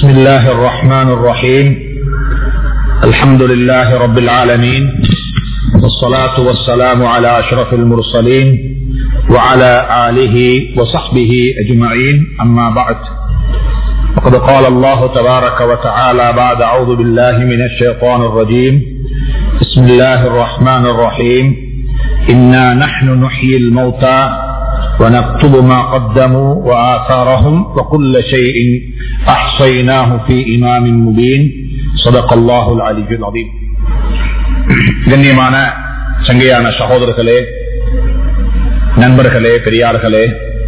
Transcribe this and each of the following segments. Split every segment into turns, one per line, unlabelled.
بسم الله الرحمن الرحيم الحمد لله رب العالمين والصلاة والسلام على أشرف المرسلين وعلى آله وصحبه أجمعين أما بعد وقد قال الله تبارك وتعالى بعد أعوذ بالله من الشيطان الرجيم بسم الله الرحمن الرحيم إنا نحن نحيي الموتى ونكتب ما قدموا وآثارهم وكل شيء أحصيناه في إمام مبين صدق الله العلي العظيم கண்ணியமான சங்கையான சகோதரர்களே நண்பர்களே பெரியார்களே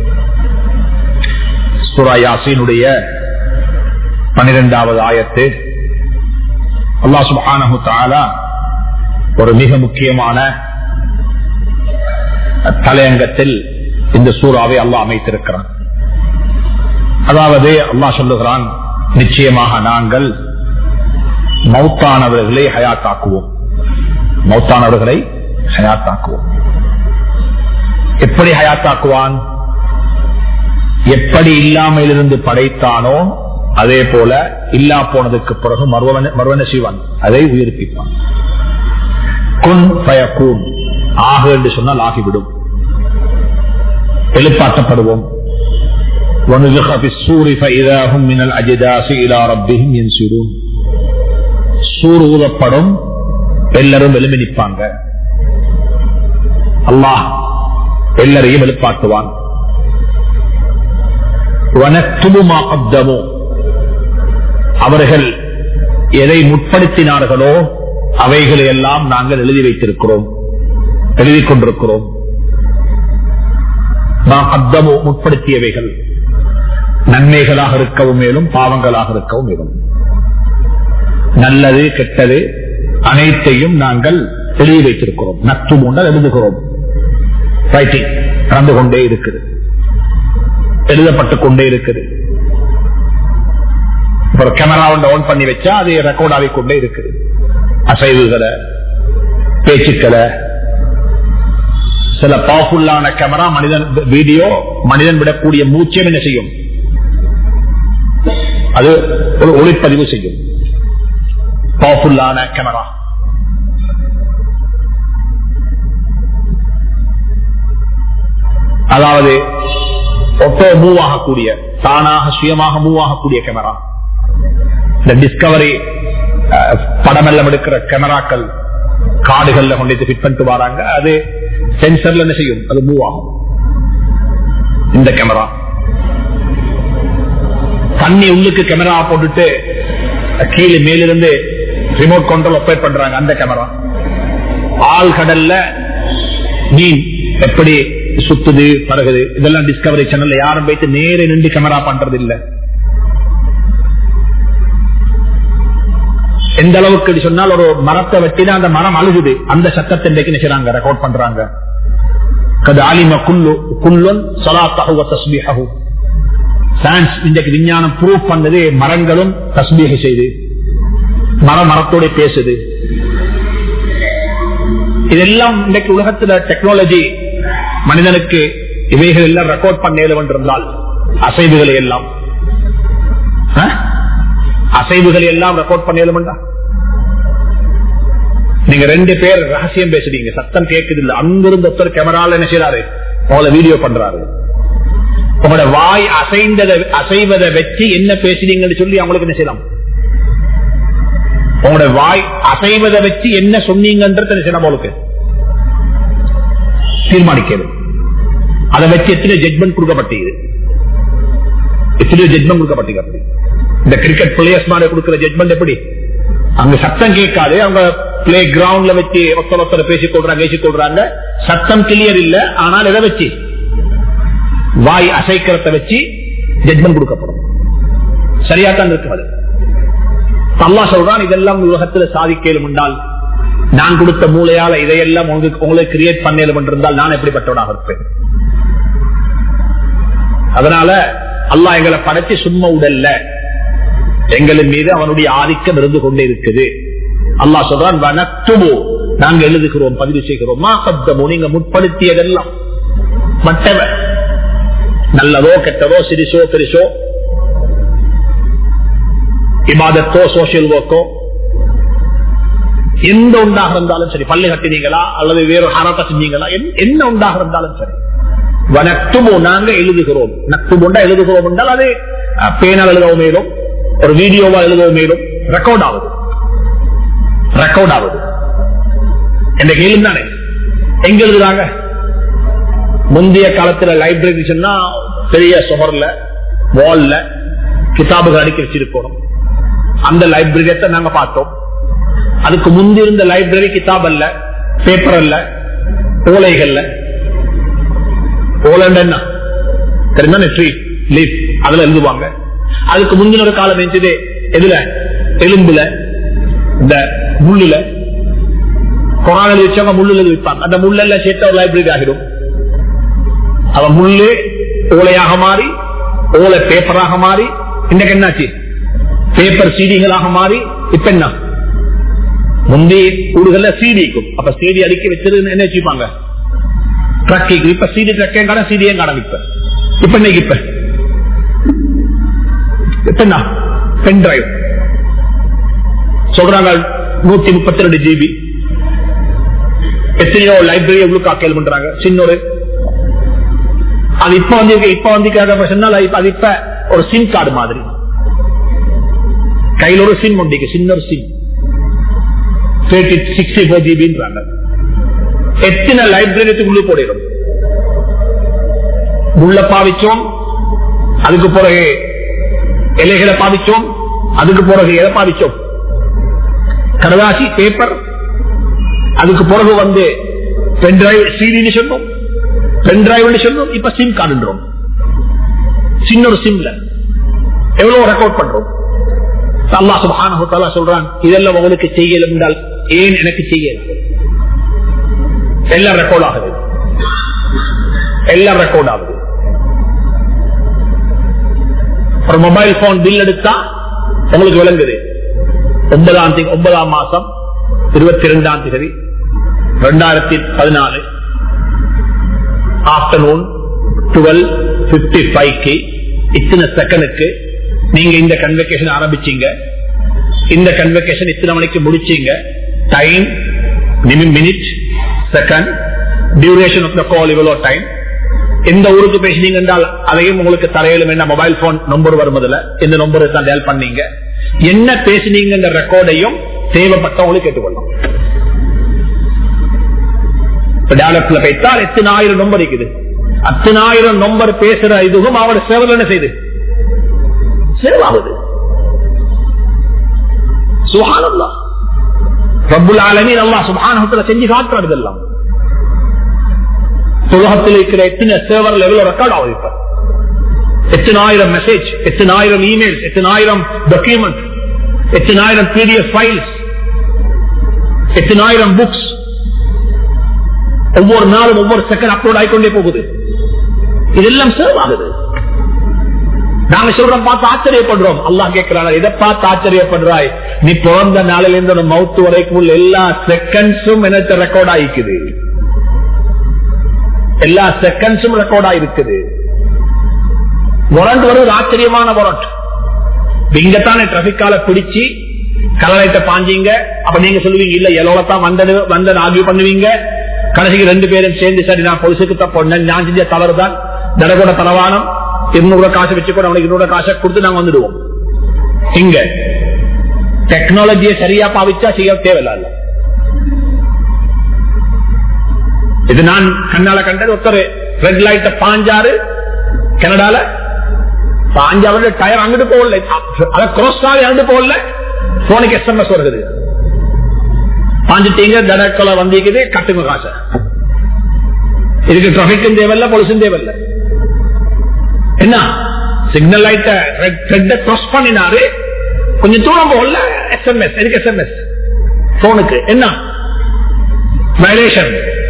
சுரா யாசீனுடைய பனிரெண்டாவது ஆயத்து அல்லா சுபானு தாலா ஒரு மிக முக்கியமான தலையங்கத்தில் இந்த சூறாவை அல்லாஹ் அமைத்திருக்கிறான் அதாவது அல்லாஹ் சொல்லுகிறான் நிச்சயமாக நாங்கள் மௌத்தானவர்களை ஹயாத்தாக்குவோம் மௌத்தானவர்களை ஹயாத்தாக்குவோம் எப்படி ஹயாத்தாக்குவான் எப்படி இல்லாமல் இருந்து படைத்தானோ அதே போல இல்லா போனதுக்கு பிறகு மறுவன செய்வான் அதை உயிர்ப்பிப்பான் குன் பயக்கூன் ஆகு என்று சொன்னால் ஆகிவிடும் எழுப்பாட்டப்படுவோம் சூர் ஊதப்படும் எல்லாரும் எழுமி நிற்பாங்க அல்லாஹ் எல்லாரையும் எழுப்பாட்டுவான் அவர்கள் எதை முற்படுத்தினார்களோ அவைகளை எல்லாம் நாங்கள் எழுதி வைத்திருக்கிறோம் எழுதி கொண்டிருக்கிறோம் நாம் அத்தமோ முற்படுத்தியவைகள் நன்மைகளாக இருக்கவும் மேலும் பாவங்களாக இருக்கவும் மேலும் நல்லது கெட்டது அனைத்தையும் நாங்கள் எழுதி வைத்திருக்கிறோம் நத்து மூண்டால் எழுதுகிறோம் ரைட்டிங் நடந்து கொண்டே இருக்குது எழுதப்பட்டுக் கொண்டே இருக்குது ஒரு கேமரா ஆன் பண்ணி வச்சா அது ரெக்கார்ட் ஆகிக்கொண்டே இருக்குது அசைவுகளை பேச்சுக்களை சில பவர்ஃபுல்லான கேமரா மனிதன் வீடியோ மனிதன் விடக்கூடிய மூச்சம் என்ன செய்யும் அது ஒரு ஒளிப்பதிவு செய்யும் பவர்ஃபுல்லான கேமரா அதாவது ஒட்டோ மூவ் ஆகக்கூடிய தானாக சுயமாக மூவ் ஆகக்கூடிய கேமரா இந்த டிஸ்கவரி படமெல்லாம் எடுக்கிற கேமராக்கள் காடுகள்ல கொண்டு ஃபிட் பண்ணிட்டு வராங்க அது சென்சர்ல என்ன செய்யும் அது மூவ் ஆகும் இந்த கேமரா தண்ணி உள்ளுக்கு கேமரா போட்டுட்டு கீழே மேலிருந்து ரிமோட் கண்ட்ரோல் ஆப்ரேட் பண்றாங்க அந்த கேமரா ஆள் கடல்ல மீன் எப்படி சுத்துது பறகுது இதெல்லாம் டிஸ்கவரி சேனல்ல யாரும் வைத்து நேர நின்று கேமரா பண்றது இல்ல எந்த அளவுக்கு சொன்னால் ஒரு மரத்தை வெட்டினா அந்த மரம் அழுகுது அந்த சத்தத்தை இன்றைக்கு நினைச்சாங்க ரெக்கார்ட் பண்றாங்க இன்றைக்கு விஞ்ஞானம் ப்ரூவ் பண்ணது மரங்களும் தஸ்மீக செய்து மரம் மரத்தோட பேசுது இதெல்லாம் இன்றைக்கு உலகத்துல டெக்னாலஜி மனிதனுக்கு இவைகள் எல்லாம் ரெக்கார்ட் பண்ண என்றால் அசைவுகளை எல்லாம் அசைவுகளை எல்லாம் ரெக்கார்ட் பண்ண நீங்க ரெண்டு பேர் ரகசியம் பேசுறீங்க சத்தம் கேட்குது இல்ல அங்கிருந்து ஒருத்தர் கேமரால என்ன செய்யறாரு அவங்கள வீடியோ பண்றாரு உங்களோட வாய் அசைந்ததை அசைவதை வச்சு என்ன பேசுறீங்கன்னு சொல்லி அவங்களுக்கு என்ன செய்யலாம் உங்களோட வாய் அசைவதை வச்சு என்ன சொன்னீங்கன்றது என்ன செய்யலாம் அவங்களுக்கு தீர்மானிக்கிறது அதை வச்சு எத்தனை ஜட்மெண்ட் கொடுக்கப்பட்டது எத்தனையோ ஜட்மெண்ட் கொடுக்கப்பட்டது இந்த கிரிக்கெட் பிளேயர்ஸ் மாதிரி கொடுக்கிற ஜட்மெண்ட் எப்படி அங்க சத்தம் கேட்காது அவங்க பிளே கிரவுண்ட்ல வச்சு ஒருத்தர் ஒருத்தர் பேசிக் கொள்றாங்க பேசிக் கொள்றாங்க சத்தம் கிளியர் இல்ல ஆனால் எதை வச்சு வாய் அசைக்கிறத வச்சு ஜட்மெண்ட் கொடுக்கப்படும் சரியா தான் இருக்கும் அது அல்லா சொல்றான் இதெல்லாம் உலகத்தில் சாதிக்கலும் என்றால் நான் கொடுத்த மூளையால இதையெல்லாம் உங்களை கிரியேட் பண்ணலும் என்றிருந்தால் நான் எப்படிப்பட்டவனாக இருப்பேன் அதனால அல்லாஹ் எங்களை படைச்சு சும்மா உடல்ல எங்களின் மீது அவனுடைய ஆதிக்கம் இருந்து கொண்டே இருக்குது அல்லாஹ் சொல்றான் வனத்துமோ நாங்க எழுதுகிறோம் பதிவு செய்கிறோம் மா சப்தமோ நீங்க முற்படுத்தியதெல்லாம் மற்றவன் நல்லதோ கெட்டதோ சிறிசோ பெருசோ இபாதத்தோ சோசியல் ஒர்க்கோ எந்த உண்டாக இருந்தாலும் சரி பள்ளி கட்டினீங்களா அல்லது வேறு ஹராத்தா செஞ்சீங்களா என்- என்ன உண்டாக இருந்தாலும் சரி வனத்துமோ நாங்க எழுதுகிறோம் நத்துமுண்டா எழுதுகிறோம் என்றால் அது அஹ், பேனால் எழுதவும் மேலும் ஒரு வீடியோவா எழுதவும் மேலும் ரெக்கார்ட் ஆகுது ரெக்கார்ட் ஆகுது என்ற கேள்வி தானே எங்க எழுதுறாங்க முந்தைய காலத்துல லைப்ரரி சொன்னா பெரிய சுவர்ல வால்ல கிதாபுகள் அடுக்கி வச்சிருக்கணும் அந்த லைப்ரரியத்தை நாங்க பார்த்தோம் அதுக்கு முந்தி இருந்த லைப்ரரி கிதாப் அல்ல பேப்பர் அல்ல ஓலைகள்ல ஓலண்ட் என்ன தெரியுமா ட்ரீ லீஃப் அதுல எழுதுவாங்க அதுக்கு முந்தின ஒரு காலம் இருந்துச்சு எதுல எலும்புல இந்த முள்ளுல கொரோனா வச்சவங்க முள்ளுல எழுதி வைப்பாங்க அந்த முள்ளெல்லாம் சேர்த்த ஒரு லைப்ரரி ஆகிடும் அவன் முள்ளு ஓலையாக மாறி ஓலை பேப்பராக மாறி இன்னைக்கு என்னாச்சு பேப்பர் சீடிகளாக மாறி இப்ப என்ன முந்தி ஊடுகள்ல சீடிக்கும் அப்ப சீடி அடிக்க வச்சது என்ன வச்சுப்பாங்க ட்ரக்கிங் இப்ப சீடி ட்ரக்கையும் காண சீடியும் காண இப்ப இப்ப இன்னைக்கு இப்ப இப்ப என்ன பென் டிரைவ் சொல்றாங்க நூத்தி முப்பத்தி ரெண்டு ஜிபி எத்தனையோ லைப்ரரி எவ்வளவு காக்கல் பண்றாங்க சின்ன ஒரு அது இப்ப வந்து இப்ப வந்து சொன்னால் அது இப்ப ஒரு சிம் கார்டு மாதிரி கையில் ஒரு சிம் உண்டு சின்ன ஒரு சிம் சிக்ஸ்டி ஃபோர் ஜிபின்றாங்க எத்தனை லைப்ரரிக்குள்ளே போடிடும் முள்ள பாவிச்சோம் அதுக்கு பிறகு இலைகளை பாவிச்சோம் அதுக்கு பிறகு எதை பாவிச்சோம் கடதாசி பேப்பர் அதுக்கு பிறகு வந்து பென் டிரைவ் சீடின்னு சொன்னோம் பென் டிரைவ் சொன்னோம் இப்ப சிம் கார்டுன்றோம் சின்ன ஒரு சிம்ல எவ்வளவு ரெக்கார்ட் பண்றோம் அல்லா சுபான சொல்றான் இதெல்லாம் உங்களுக்கு செய்யல என்றால் ஏன் எனக்கு செய்யல எல்லாம் ரெக்கார்ட் ஆகுது எல்லாம் ரெக்கார்ட் ஆகுது ஒரு மொபைல் போன் பில் எடுத்தா உங்களுக்கு விளங்குது ஒன்பதாம் தேதி ஒன்பதாம் மாசம் இருபத்தி ரெண்டாம் தேதி ரெண்டாயிரத்தி பதினாலு ஆப்டர்நூன் டுவெல் பிப்டி ஃபைவ்க்கு இத்தனை செகண்டுக்கு நீங்க இந்த கன்வெகேஷன் ஆரம்பிச்சீங்க இந்த கன்வெகேஷன் இத்தனை மணிக்கு முடிச்சீங்க time minute second duration of the call இவ்வளோ டைம் எந்த ஊருக்கு பேசினீங்க என்றால் அதையும் உங்களுக்கு தலையிலும் என்ன மொபைல் போன் நம்பர் வருவதில்ல இந்த நம்பரை தான் டயல் பண்ணீங்க என்ன பேசினீங்க ரெக்கார்டையும் தேவைப்பட்டவங்களுக்கு கேட்டுக்கொள்ளும் டெவலப்ல போய்த்தால் எத்தனை ஆயிரம் நம்பர் இருக்குது அத்தனை ஆயிரம் நம்பர் பேசுற இதுவும் அவரோட சேவல் என்ன செய்து சேவாகுது சுகானந்தா ரப்புல் ஆலமீன் அல்லாஹ் சுப்ஹானஹு செஞ்சு காட்டுறது இதெல்லாம் உலகத்தில் இருக்கிற எத்தனை சேவர்கள் எவ்வளவு ரெக்கார்ட் ஆகுது இப்ப எத்தனாயிரம் மெசேஜ் எத்தனாயிரம் இமெயில் எத்தனாயிரம் டாக்குமெண்ட் எத்தனாயிரம் பிடிஎஃப் ஃபைல்ஸ் எத்தனாயிரம் புக்ஸ் ஒவ்வொரு நாளும் ஒவ்வொரு செகண்ட் அப்லோட் ஆகிக்கொண்டே போகுது இதெல்லாம் சேவ் ஆகுது நாங்க சொல்றோம் பார்த்து ஆச்சரியப்படுறோம் அல்லாஹ் கேட்கிறாங்க இதை பார்த்து ஆச்சரியப்படுறாய் நீ பிறந்த நாளில இருந்து ஒரு மவுத்து வரைக்கும் உள்ள எல்லா செகண்ட்ஸும் எனக்கு ரெக்கார்ட் ஆயிக்குது எல்லா செகண்ட்ஸும் ரெக்கார்ட் ஆயிருக்குது வரண்ட் வருவது ஆச்சரியமான வரண்ட் இங்கத்தானே டிராபிக்கால பிடிச்சு கலரைட்ட பாஞ்சீங்க அப்ப நீங்க சொல்லுவீங்க இல்ல எலோலத்தான் வந்தது வந்த ஆகிய பண்ணுவீங்க கடைசிக்கு ரெண்டு பேரும் சேர்ந்து சரி நான் பொலிசுக்கு தப்பு நான் செஞ்ச தவறு தான் தடகோட தலவானம் இருநூறு காசு வச்சு கூட அவனுக்கு இருநூறு காசை கொடுத்து நாங்க வந்துடுவோம் இங்க டெக்னாலஜியை சரியா பாவிச்சா செய்ய தேவையில்ல இது நான் கண்ணால கண்டது ஒருத்தர் ரெட் லைட்ட பாஞ்சாரு கனடால பாஞ்சாவது டயர் அங்கிட்டு போகல அதை கிராஸ் ஆகி அங்கிட்டு போகல போனுக்கு எஸ்எம்எஸ் வருது பாஞ்சிட்டீங்க தடக்கொலை வந்திருக்குது கட்டுங்க காசை இதுக்கு டிராபிக்கும் தேவையில்ல போலீஸும் தேவையில்ல என்ன சிக்னல் லைட்ட ரெட்ட கிராஸ் பண்ணினாரு கொஞ்சம் தூரம் போகல எஸ்எம்எஸ் எதுக்கு எஸ்எம்எஸ் போனுக்கு என்ன வயலேஷன்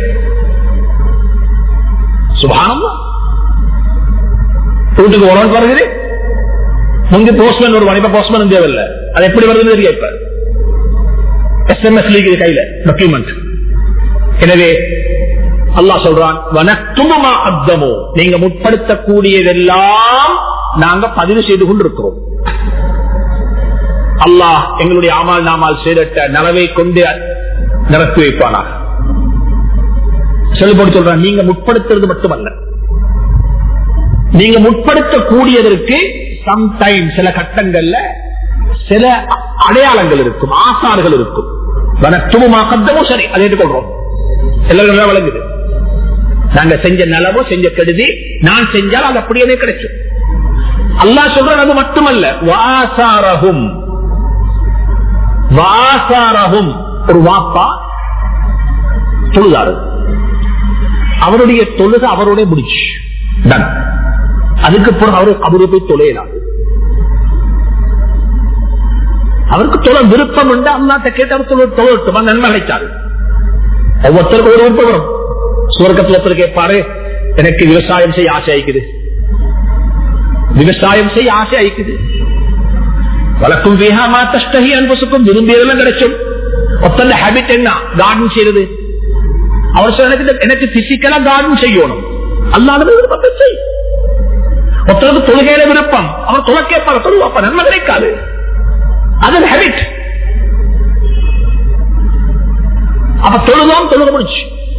சுபானம் வீட்டுக்கு உரம் வருகிறது முந்தி போஸ்ட்மேன் ஒரு இப்ப போஸ்ட்மேன் தேவையில்லை அது எப்படி வருதுன்னு தெரிய இப்ப எஸ்எம்எஸ் லீக் கையில டாக்குமெண்ட் எனவே அல்லா சொல்றான் வனத்துமமா அப்தமோ நீங்க முற்படுத்தக்கூடியதெல்லாம் நாங்க பதிவு செய்து கொண்டிருக்கிறோம் அல்லாஹ் எங்களுடைய ஆமால் நாமால் சேரட்ட நலவை கொண்டு நிரப்பி வைப்பானாக செல்லுபடி சொல்றான் நீங்க முற்படுத்துறது மட்டுமல்ல நீங்க முற்படுத்தக்கூடியதற்கு சம்டைம் சில கட்டங்கள்ல சில அடையாளங்கள் இருக்கும் ஆசார்கள் இருக்கும் வனத்துவமா கத்தமும் சரி அதை ஏற்றுக்கொள்றோம் எல்லாரும் வழங்குது நாங்க செஞ்ச நலவோ செஞ்ச கெடுதி நான் செஞ்சால் அது அப்படியே கிடைக்கும் அல்லாஹ் சொல்றது அது மட்டுமல்ல வாசாரகும் வாசாரகும் ஒரு வாப்பா தொழுதாரு அவருடைய தொழுக அவருடைய முடிச்சு டன் அதுக்கு பிறகு அவரு அவரு போய் தொலையலாம் அவருக்கு தொலை விருப்பம் உண்டு அல்லாட்ட கேட்டு அவர் தொழில் தொழில்ட்டுமா நன்மை கிடைச்சாரு ஒவ்வொருத்தருக்கும் ஒரு விருப்பம் வரும் சுவர்க்கத்தில் ஒருத்தர் கேட்பாரு எனக்கு விவசாயம் செய்ய ஆசை ஆயிக்குது விவசாயம் செய்ய ஆசை ஆயிக்குது வழக்கும் வேகமா தஷ்டகி அன்பசுக்கும் விரும்பியதெல்லாம் கிடைக்கும் ஒத்தந்த ஹேபிட் என்ன கார்டன் செய்யறது அவர் சொல்ல எனக்கு எனக்கு பிசிக்கலா கார்டன் செய்யணும் அல்லாத விருப்பத்தை செய் ஒருத்தருக்கு தொழுகையில விருப்பம் அவர் தொலை கேட்பார் தொழுவாப்பா நன்மை கிடைக்காது அது ஹேபிட் அப்ப தொழுதான் தொழுக முடிச்சு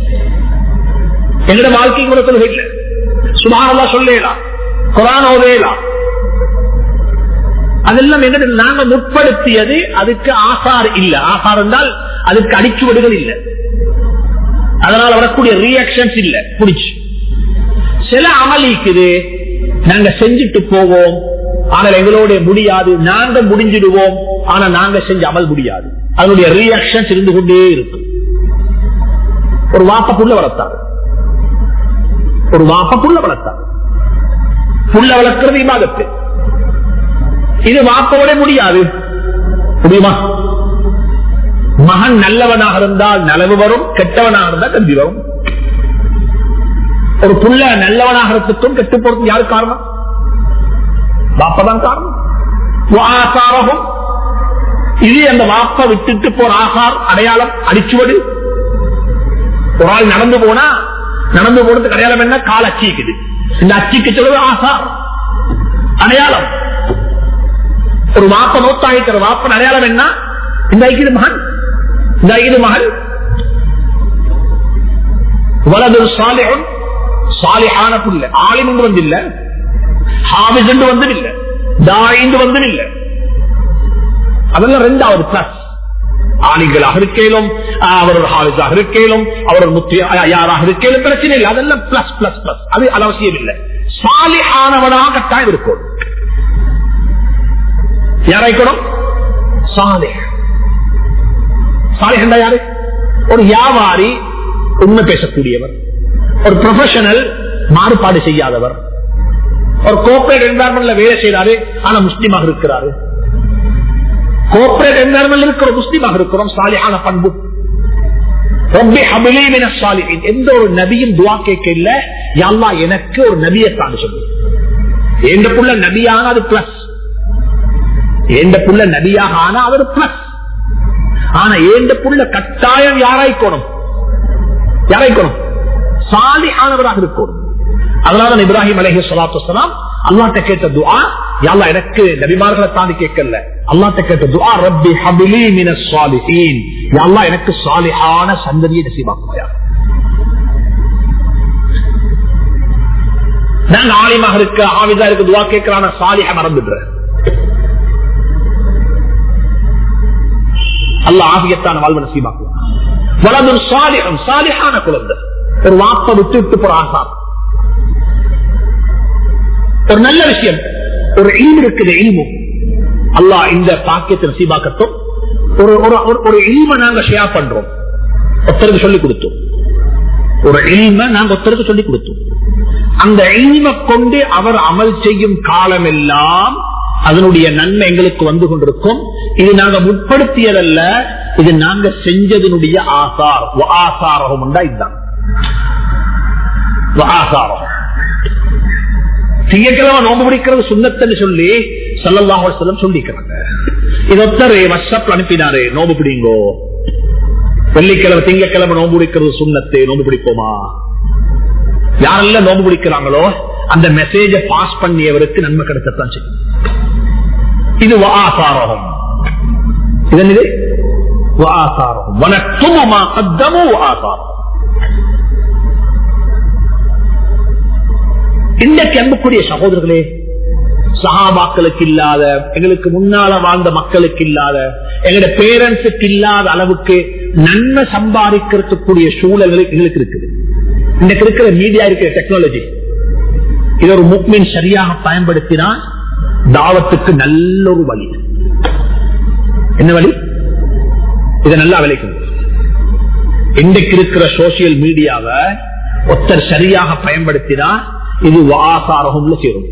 எங்கட வாழ்க்கைக்கு கூட தொழுகை இல்லை சுமாரெல்லாம் சொல்லலாம் குரான் ஓதையலாம் அதெல்லாம் எங்கிட்ட நாங்க முற்படுத்தியது அதுக்கு ஆசார் இல்ல ஆசார் என்றால் அதுக்கு அடிச்சுவடுகள் இல்லை அதனால வரக்கூடிய ரியாக்ஷன்ஸ் இல்ல புடிச்சு சில அமளிக்குது நாங்க செஞ்சுட்டு போவோம் ஆனால் எங்களோட முடியாது நாங்க முடிஞ்சிடுவோம் ஆனா நாங்க செஞ்ச அமல் முடியாது அதனுடைய ரியாக்ஷன்ஸ் இருந்து கொண்டே இருக்கும் ஒரு வாப்ப புள்ள வளர்த்தாரு ஒரு வாப்ப புள்ள வளர்த்தாரு புள்ள வளர்க்கிறது இமாதத்து இது வாப்போட முடியாது முடியுமா மகன் நல்லவனாக இருந்தால் நலவு வரும் கெட்டவனாக இருந்தால் கல்வி வரும் ஒரு புள்ள நல்லவனாகிறதுக்கும் கெட்டு போறதுக்கும் யாரு காரணம் வாப்பதான் காரணம் ஆசாரகம் இது அந்த வாப்ப விட்டுட்டு போற ஆசார் அடையாளம் அடிச்சுவடு ஒரு ஆள் நடந்து போனா நடந்து போனதுக்கு அடையாளம் என்ன கால் அச்சிக்குது இந்த அச்சிக்கு சொல்றது ஆசார் அடையாளம் ஒரு வாப்ப நோத்தாயிக்கிற வாப்பன் அடையாளம் என்ன இந்த ஐக்கிய மகன் இந்த ஐக்கிய மகன் வலது சாலிஹன் சாலிஹான புள்ள ஆலிம் என்று வந்தில்ல ஹாவிஸ் என்று வந்ததில்லை தாயின்று வந்ததில்லை அதெல்லாம் ரெண்டாவது பிளஸ் ஆணிகளாக இருக்கேலும் அவர் ஒரு ஹாவிஸாக இருக்கேலும் அவர் ஒரு முத்திய யாராக இருக்கேலும் பிரச்சனை இல்லை அதெல்லாம் பிளஸ் பிளஸ் பிளஸ் அது அவசியம் இல்லை சாலிஹானவனாக கட்டாயம் இருக்கும் யாராய்க்கணும் சாலை சாலை யாரு ஒரு வியாபாரி உண்மை பேசக்கூடியவர் ஒரு ப்ரொஃபஷனல் மாறுபாடு செய்யாதவர் ஒரு கோஆபரேட் என்வாரன்மெண்ட்ல வேலை செய்யறாரு ஆனா முஸ்லீமாக இருக்கிறாரு கோஆபரேட் என்வாரன்மெண்ட் இருக்கிற முஸ்லீமாக இருக்கிறோம் சாலியான பண்பு ரப்பி ஹபிலி மின சாலிஹின் எந்த ஒரு நபியும் துவா கேட்க இல்ல யல்லா எனக்கு ஒரு நபியத்தான் சொல்லு எந்த புள்ள நபியான அது பிளஸ் எந்த புள்ள நபியாக ஆனா அவர் பிளஸ் ஆனா எந்த புள்ள கட்டாயம் யாராய்க்கணும் யாராய்க்கணும் சாலி ஆனவராக இருக்கணும் அதனால இப்ராஹிம் அலஹி சலாத்து வலாம் அல்லாட்ட கேட்ட துஆ யாழ்லா எனக்கு நபிமார்களை தாண்டி கேட்கல அல்லாட்ட கேட்ட துஆ ரப்பி ஹபிலி மின சாலிஹீன் யாழ்லா எனக்கு சாலிஹான சந்ததியை நசீபாக்குவாயா நாங்க ஆலிமாக இருக்க ஆவிதா இருக்கு துவா கேட்கிறான சாலிஹ மறந்துடுறேன் அல்ல ஆகியத்தான வாழ்வு நசீபாக்குவான் வலதும் சாலிகம் சாலிஹான குழந்தை ஒரு வாப்ப விட்டு விட்டு போற ஆசார் ஒரு நல்ல விஷயம் ஒரு இல்மு இருக்குது இல்மு அல்லாஹ் இந்த பாக்கியத்தை நசீபாக்கட்டும் ஒரு ஒரு ஒரு இல்ம நாங்க ஷேர் பண்றோம் ஒருத்தருக்கு சொல்லி கொடுத்தோம் ஒரு இல்ம நாங்க ஒருத்தருக்கு சொல்லி கொடுத்தோம் அந்த இல்ம கொண்டு அவர் அமல் செய்யும் காலம் எல்லாம் அதனுடைய நன்மை எங்களுக்கு வந்து கொண்டிருக்கும் இது நாங்க முற்படுத்தியதல்ல இது நாங்க செஞ்சதனுடைய ஆசார் ஆசாரம் இதுதான் ஆசாரம் திங்கக்கிழமை நோம்பு பிடிக்கிறது சுண்ணத்தன்னு சொல்லி சல்லல்லாஹு செல்லம் சொல்லிக்கிறாங்க இதொத்தரு வாட்ஸ்அப்ல அனுப்பினாரு நோம்பு பிடிங்கோ வெள்ளிக்கிழமை திங்கக்கிழமை நோம்பு பிடிக்கிறது சுண்ணத்து நோம்பு பிடிப்போமா யாரெல்லாம் நோம்பு பிடிக்கிறாங்களோ அந்த மெசேஜ பாஸ் பண்ணியவருக்கு நன்மை கிடைக்கத்தான் செய்யும் இது ஆசாரம் இது என்னது وآثارهم ونكتب ما قدموا وآثارهم இன்றைக்கு அன்புக்குரிய சகோதரர்களே சகாபாக்களுக்கு இல்லாத எங்களுக்கு முன்னால வாழ்ந்த மக்களுக்கு இல்லாத எங்களுடைய பேரண்ட்ஸுக்கு இல்லாத அளவுக்கு நன்மை சம்பாதிக்கிறதுக்குரிய சூழல்கள் எங்களுக்கு இருக்குது இன்னைக்கு இருக்கிற மீடியா இருக்கிற டெக்னாலஜி இது ஒரு முக்மின் சரியாக பயன்படுத்தினா தாவத்துக்கு நல்ல ஒரு வழி என்ன வழி இதை நல்லா விளைக்கணும் இன்றைக்கு இருக்கிற சோசியல் மீடியாவை ஒருத்தர் சரியாக பயன்படுத்தினா இது வாசாரகம்ல சேரும்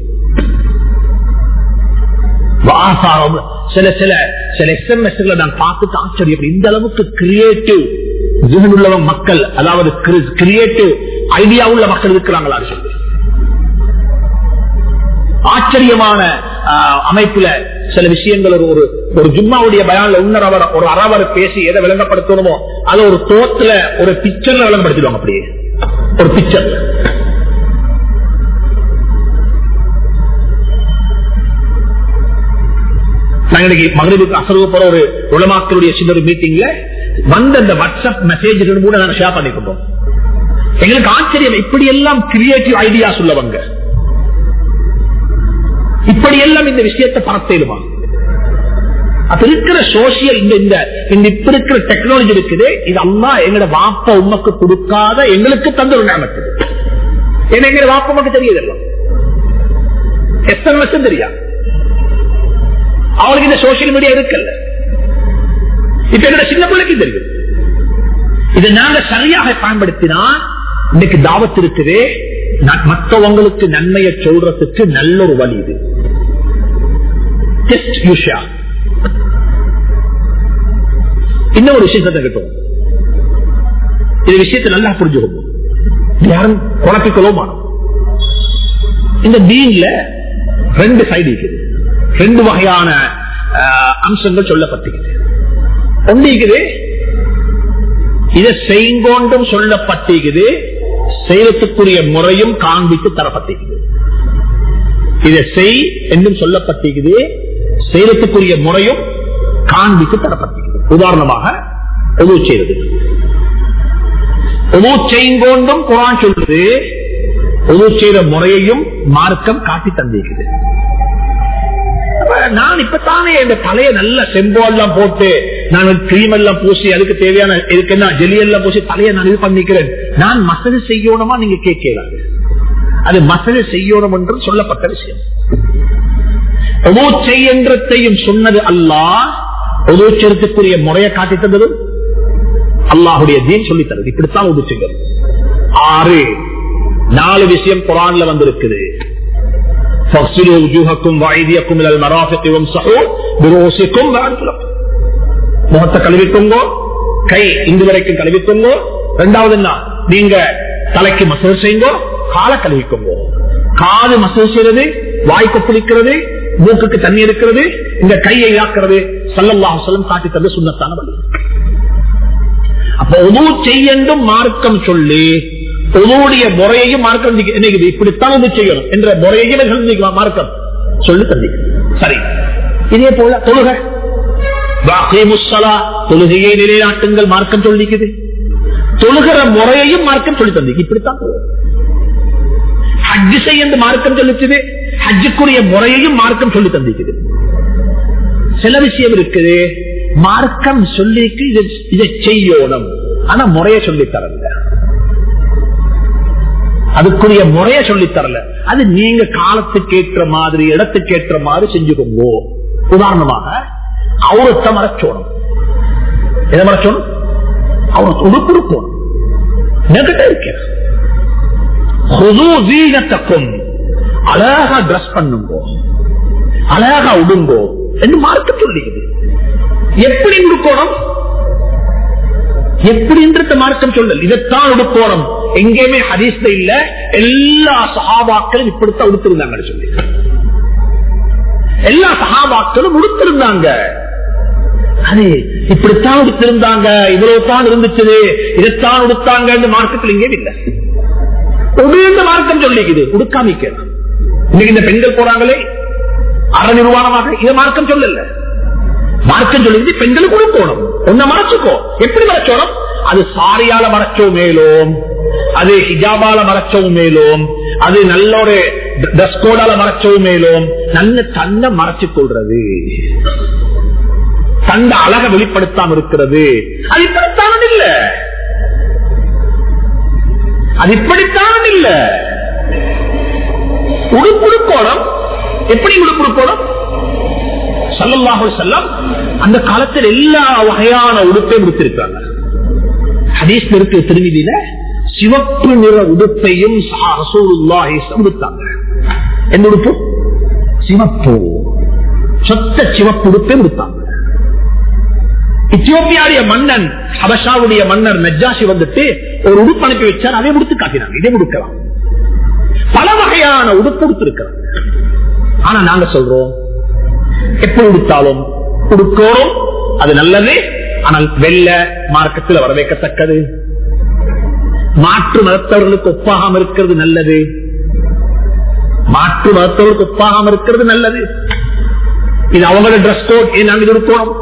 வாசாரம் சில சில சில எஸ்எம்எஸ் நான் பார்த்துட்டு ஆச்சரியம் இந்த அளவுக்கு கிரியேட்டிவ் உள்ளவங்க மக்கள் அதாவது கிரியேட்டிவ் ஐடியா உள்ள மக்கள் இருக்கிறாங்களா சொல்லி ஆச்சரியமான அமைப்புல சில விஷயங்கள் ஒரு ஒரு ஜும்மாவுடைய பயான்ல இன்னொரு அவர் ஒரு அறவர் பேசி எதை விளங்கப்படுத்தணுமோ அதை ஒரு தோத்துல ஒரு பிக்சர்ல விளங்கப்படுத்திடுவாங்க அப்படியே ஒரு பிக்சர் நாளைக்கு மகளிருக்கு அசர்வு போற ஒரு உலமாக்களுடைய சின்ன ஒரு மீட்டிங்ல வந்த அந்த வாட்ஸ்அப் மெசேஜ் கூட நாங்க ஷேர் பண்ணிக்கிட்டோம் எங்களுக்கு ஆச்சரியம் இப்படி எல்லாம் கிரியேட்டிவ் ஐடியா சொல்லவங்க இப்படி எல்லாம் இந்த விஷயத்தை பரத்தேடுமா அப்ப இருக்கிற சோசியல் இந்த இந்த இந்த இப்ப இருக்கிற டெக்னாலஜி இருக்குது இது அல்லா எங்கட வாப்ப உமக்கு கொடுக்காத எங்களுக்கு தந்த ஒரு நேமத்து ஏன்னா எங்க வாப்ப உமக்கு தெரியுதெல்லாம் எத்தனை வருஷம் தெரியா அவளுக்கு இந்த சோசியல் மீடியா இருக்குல்ல இப்ப எங்க சின்ன பிள்ளைக்கு தெரியும் இதை நாங்க சரியாக பயன்படுத்தினா இன்னைக்கு தாவத்து இருக்குது மற்றவங்களுக்கு நன்மையை சொல்றதுக்கு நல்ல ஒரு வழி இது ஜஸ்ட் யூஷா இன்னும் ஒரு விஷயத்தை கிட்டும் இந்த விஷயத்தை நல்லா புரிஞ்சுக்கணும் யாரும் குழப்பிக்கலோ மாறும் இந்த தீன்ல ரெண்டு சைடு இருக்குது ரெண்டு வகையான அம்சங்கள் சொல்லப்பட்டிருக்குது ஒன்று இருக்குது இதை செய்கொண்டும் சொல்லப்பட்டிருக்குது செய்யறதுக்குரிய முறையும் காண்பித்து தரப்பட்டிருக்குது இதை செய் என்றும் சொல்லப்பட்டிருக்குது செய்யறதுக்குரிய முறையும் காண்பித்து தரப்பட்டிருக்குது உதாரணமாக உதவு செய்வது உதவு செய்கொண்டும் குரான் சொல்றது உதவு செய்த முறையையும் மார்க்கம் காட்டி தந்திருக்குது நான் இப்பத்தானே இந்த தலையை நல்ல செம்போல்லாம் போட்டு நான் கிரீம் எல்லாம் பூசி அதுக்கு தேவையான இதுக்கு என்ன ஜெலி எல்லாம் பூசி தலையை நான் இது பண்ணிக்கிறேன் நான் மசது செய்யணுமா நீங்க கேட்கலாம் அது மசது செய்யணும் என்று சொல்லப்பட்ட விஷயம் செய்யன்றத்தையும் சொன்னது அல்லா உதவுச்சரத்துக்குரிய முறையை காட்டி தந்ததும் அல்லாஹுடைய தீன் சொல்லி தருது இப்படித்தான் உதவுச்சுங்க ஆறு நாலு விஷயம் குரான்ல வந்திருக்குது فاغسلوا وجوهكم وايديكم الى المرافق وامسحوا برؤوسكم وارجلكم முகத்தை கழுவிக்கோங்க கை இங்கு வரைக்கும் கழுவிக்கோங்க ரெண்டாவது என்ன நீங்க தலைக்கு மசல் செய்யுங்க காலை கழுவிக்கோங்க காது மசல் செய்யறது வாய் கொப்பளிக்கிறது மூக்குக்கு தண்ணி இருக்கிறது இந்த கையை இழக்கிறது சல்லல்லாஹ் சொல்லம் காட்டி தந்து சுண்ணத்தான வழி அப்ப உதவு செய்யண்டும் மார்க்கம் சொல்லி உதவுடைய முறையையும் மார்க்கம் என்னைக்குது இப்படித்தான் உதவி செய்யணும் என்ற முறையையும் மார்க்கம் சொல்லி தந்தி சரி இதே போல தொழுக தொழுகையை நிலைநாட்டுங்கள் மார்க்கம் சொல்லிக்குது தொழுகிற முறையையும் மார்க்கம் சொல்லி தந்தி இப்படித்தான் ஹஜ்ஜு செய்ய மார்க்கம் சொல்லிச்சுது ஹஜ்ஜுக்குரிய முறையையும் மார்க்கம் சொல்லி தந்திக்குது சில விஷயம் இருக்குது மார்க்கம் சொல்லிக்கு இதை செய்யணும் ஆனா முறைய சொல்லி தரல அதுக்குரிய முறைய சொல்லி தரல அது நீங்க காலத்துக்கு ஏற்ற மாதிரி இடத்துக்கு ஏற்ற மாதிரி செஞ்சுக்கோங்க உதாரணமாக அவரத்தை மறைச்சோணும் எதை மறைச்சோணும் அவர் உடுப்புடுக்கணும் நெகட்ட இருக்கிறேன் அழகா டிரஸ் பண்ணுங்கோ அழகா உடுங்கோ என்று மார்க்க சொல்லிக்குது எப்படி உடுக்கணும் எப்படின்றது மார்க்கம் சொல்லல் இதைத்தான் உடுக்கோணம் எங்கேயுமே ஹதீஸ்ல இல்ல எல்லா சகாபாக்களும் இப்படித்தான் உடுத்திருந்தாங்க சொல்லி எல்லா சகாபாக்களும் உடுத்திருந்தாங்க அது இப்படித்தான் உடுத்திருந்தாங்க இவ்வளவு தான் இருந்துச்சு இதைத்தான் உடுத்தாங்க மார்க்கத்தில் எங்கேயும் இல்லை உடுந்த மார்க்கம் சொல்லிக்குது உடுக்காமிக்க இன்னைக்கு இந்த பெண்கள் போறாங்களே அற நிர்வாணமாக இதை மார்க்கம் சொல்லல மார்க்கம் சொல்லுது பெண்களுக்கு கொடுக்கணும் ஒன்ன மறைச்சுக்கோ எப்படி மறைச்சோணும் அது சாரியால மறைச்சோ மேலும் அது ஹிஜாபால மறைச்சவும் மேலும் அது நல்ல ஒரு ட்ரெஸ் கோடால மறைச்சவும் மேலும் நல்ல தன்னை மறைச்சு கொள்றது தந்த அழக வெளிப்படுத்தாம இருக்கிறது அது இப்படித்தான் இல்ல அது இப்படித்தான் இல்ல உடுப்புடுக்கோணம் எப்படி உடுப்புடுக்கோணம் சல்லல்லாஹு செல்லம் அந்த காலத்தில் எல்லா வகையான உடுப்பையும் உடுத்திருக்காங்க ஹதீஸ் இருக்கு திருவிதியில சிவப்பு நிற உடுப்பையும் உடுத்தாங்க எந்த உடுப்பு சிவப்பு சொத்த சிவப்பு உடுப்பை உடுத்தாங்க இத்தியோப்பியாவுடைய மன்னன் ஹபஷாவுடைய மன்னர் நஜாஷி வந்துட்டு ஒரு உடுப்பு அனுப்பி வச்சார் அதை உடுத்து காட்டினாங்க இதை உடுக்கலாம் பல வகையான உடுப்பு உடுத்திருக்கிறாங்க ஆனா நாங்க சொல்றோம் எப்படி உடுத்தாலும் உடுக்கோரும் அது நல்லது ஆனால் வெள்ள மார்க்கத்தில் வரவேற்கத்தக்கது மாற்று மதத்தவர்களுக்கு ஒப்பாகாம இருக்கிறது நல்லது மாற்று மதத்தவர்களுக்கு ஒப்பாகாம இருக்கிறது நல்லது இது அவங்களோட ட்ரெஸ் கோட் நாங்கள் இது உடுக்கணும்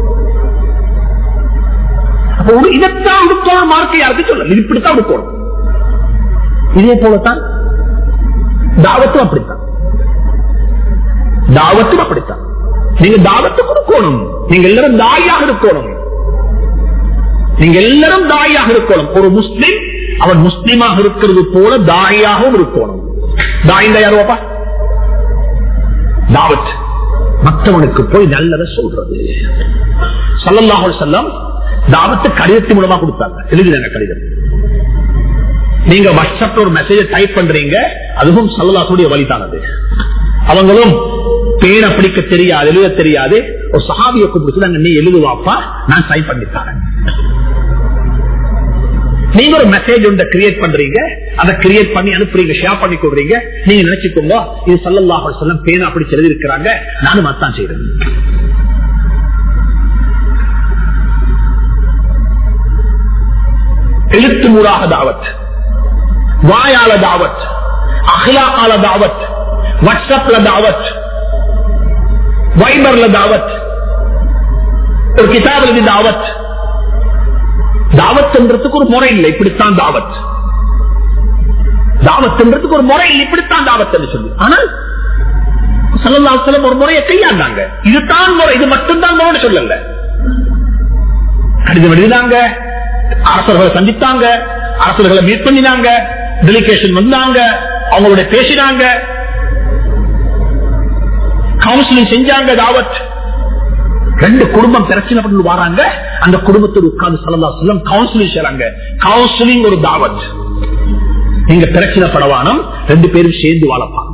இதைத்தான் உடுக்கணும் மார்க்க யாருக்கு சொல்ல இது இப்படித்தான் உடுக்கணும் இதே போலத்தான் தாவத்தும் அப்படித்தான் தாவத்தும் அப்படித்தான் நீங்க தாவத்து கொடுக்கணும் நீங்க எல்லாரும் தாயாக இருக்கணும் நீங்க எல்லாரும் தாயாக இருக்கணும் ஒரு முஸ்லிம் அவன் முஸ்லிமாக இருக்கிறது போல தாயாகவும் இருக்கணும் தாய்ந்த யாருவாப்பா தாவத் மற்றவனுக்கு போய் நல்லத சொல்றது சல்லல்லாஹு செல்லம் தாவத்து கடிதத்தின் மூலமா கொடுத்தாங்க எழுதினாங்க கடிதம் நீங்க வாட்ஸ்அப்ல ஒரு மெசேஜ் டைப் பண்றீங்க அதுவும் சல்லல்லாஹுடைய வழிதானது அவங்களும் பேரை பிடிக்க தெரியாது எழுத தெரியாது ஒரு சஹாபியை கூப்பிட்டு நீ எழுதுவாப்பா நான் டைப் பண்ணித்தாரேன் நீங்க ஒரு மெசேஜ் ஒன்றை கிரியேட் பண்றீங்க அதை கிரியேட் பண்ணி அனுப்புறீங்க ஷேர் பண்ணி கொடுறீங்க நீங்க நினைச்சுக்கோங்க இது சல்லல்லாஹ் சொல்லம் பேனா அப்படி எழுதி இருக்கிறாங்க நானும் அத்தான் செய்யறேன் எழுத்து மூடாக தாவத் வாயால தாவத் அஹ்லாக்கால தாவத் வாட்ஸ்அப்ல தாவத் வைபர்ல தாவத் ஒரு கிதாப் எழுதி தாவத் தாவத் என்றதுக்கு ஒரு முறை இல்லை இப்படித்தான் தாவத் தாவத் என்றதுக்கு ஒரு முறை இல்லை இப்படித்தான் தாவத் என்று சொல்லி ஆனால் சல்லல்லாஹு ஒரு முறையை கையாண்டாங்க இதுதான் முறை இது மட்டும்தான் முறை சொல்லல கடிதம் எழுதினாங்க அரசர்களை சந்தித்தாங்க அரசர்களை மீட் பண்ணினாங்க டெலிகேஷன் வந்தாங்க அவங்களோட பேசினாங்க கவுன்சிலிங் செஞ்சாங்க தாவத் ரெண்டு குடும்பம் பிரச்சனை பண்ணி வராங்க அந்த குடும்பத்தில் உட்கார்ந்து சல்லா செல்லம் கவுன்சிலிங் செய்யறாங்க கவுன்சிலிங் ஒரு தாவத் நீங்க பிரச்சனை படவானம் ரெண்டு பேரும் சேர்ந்து வாழப்பாங்க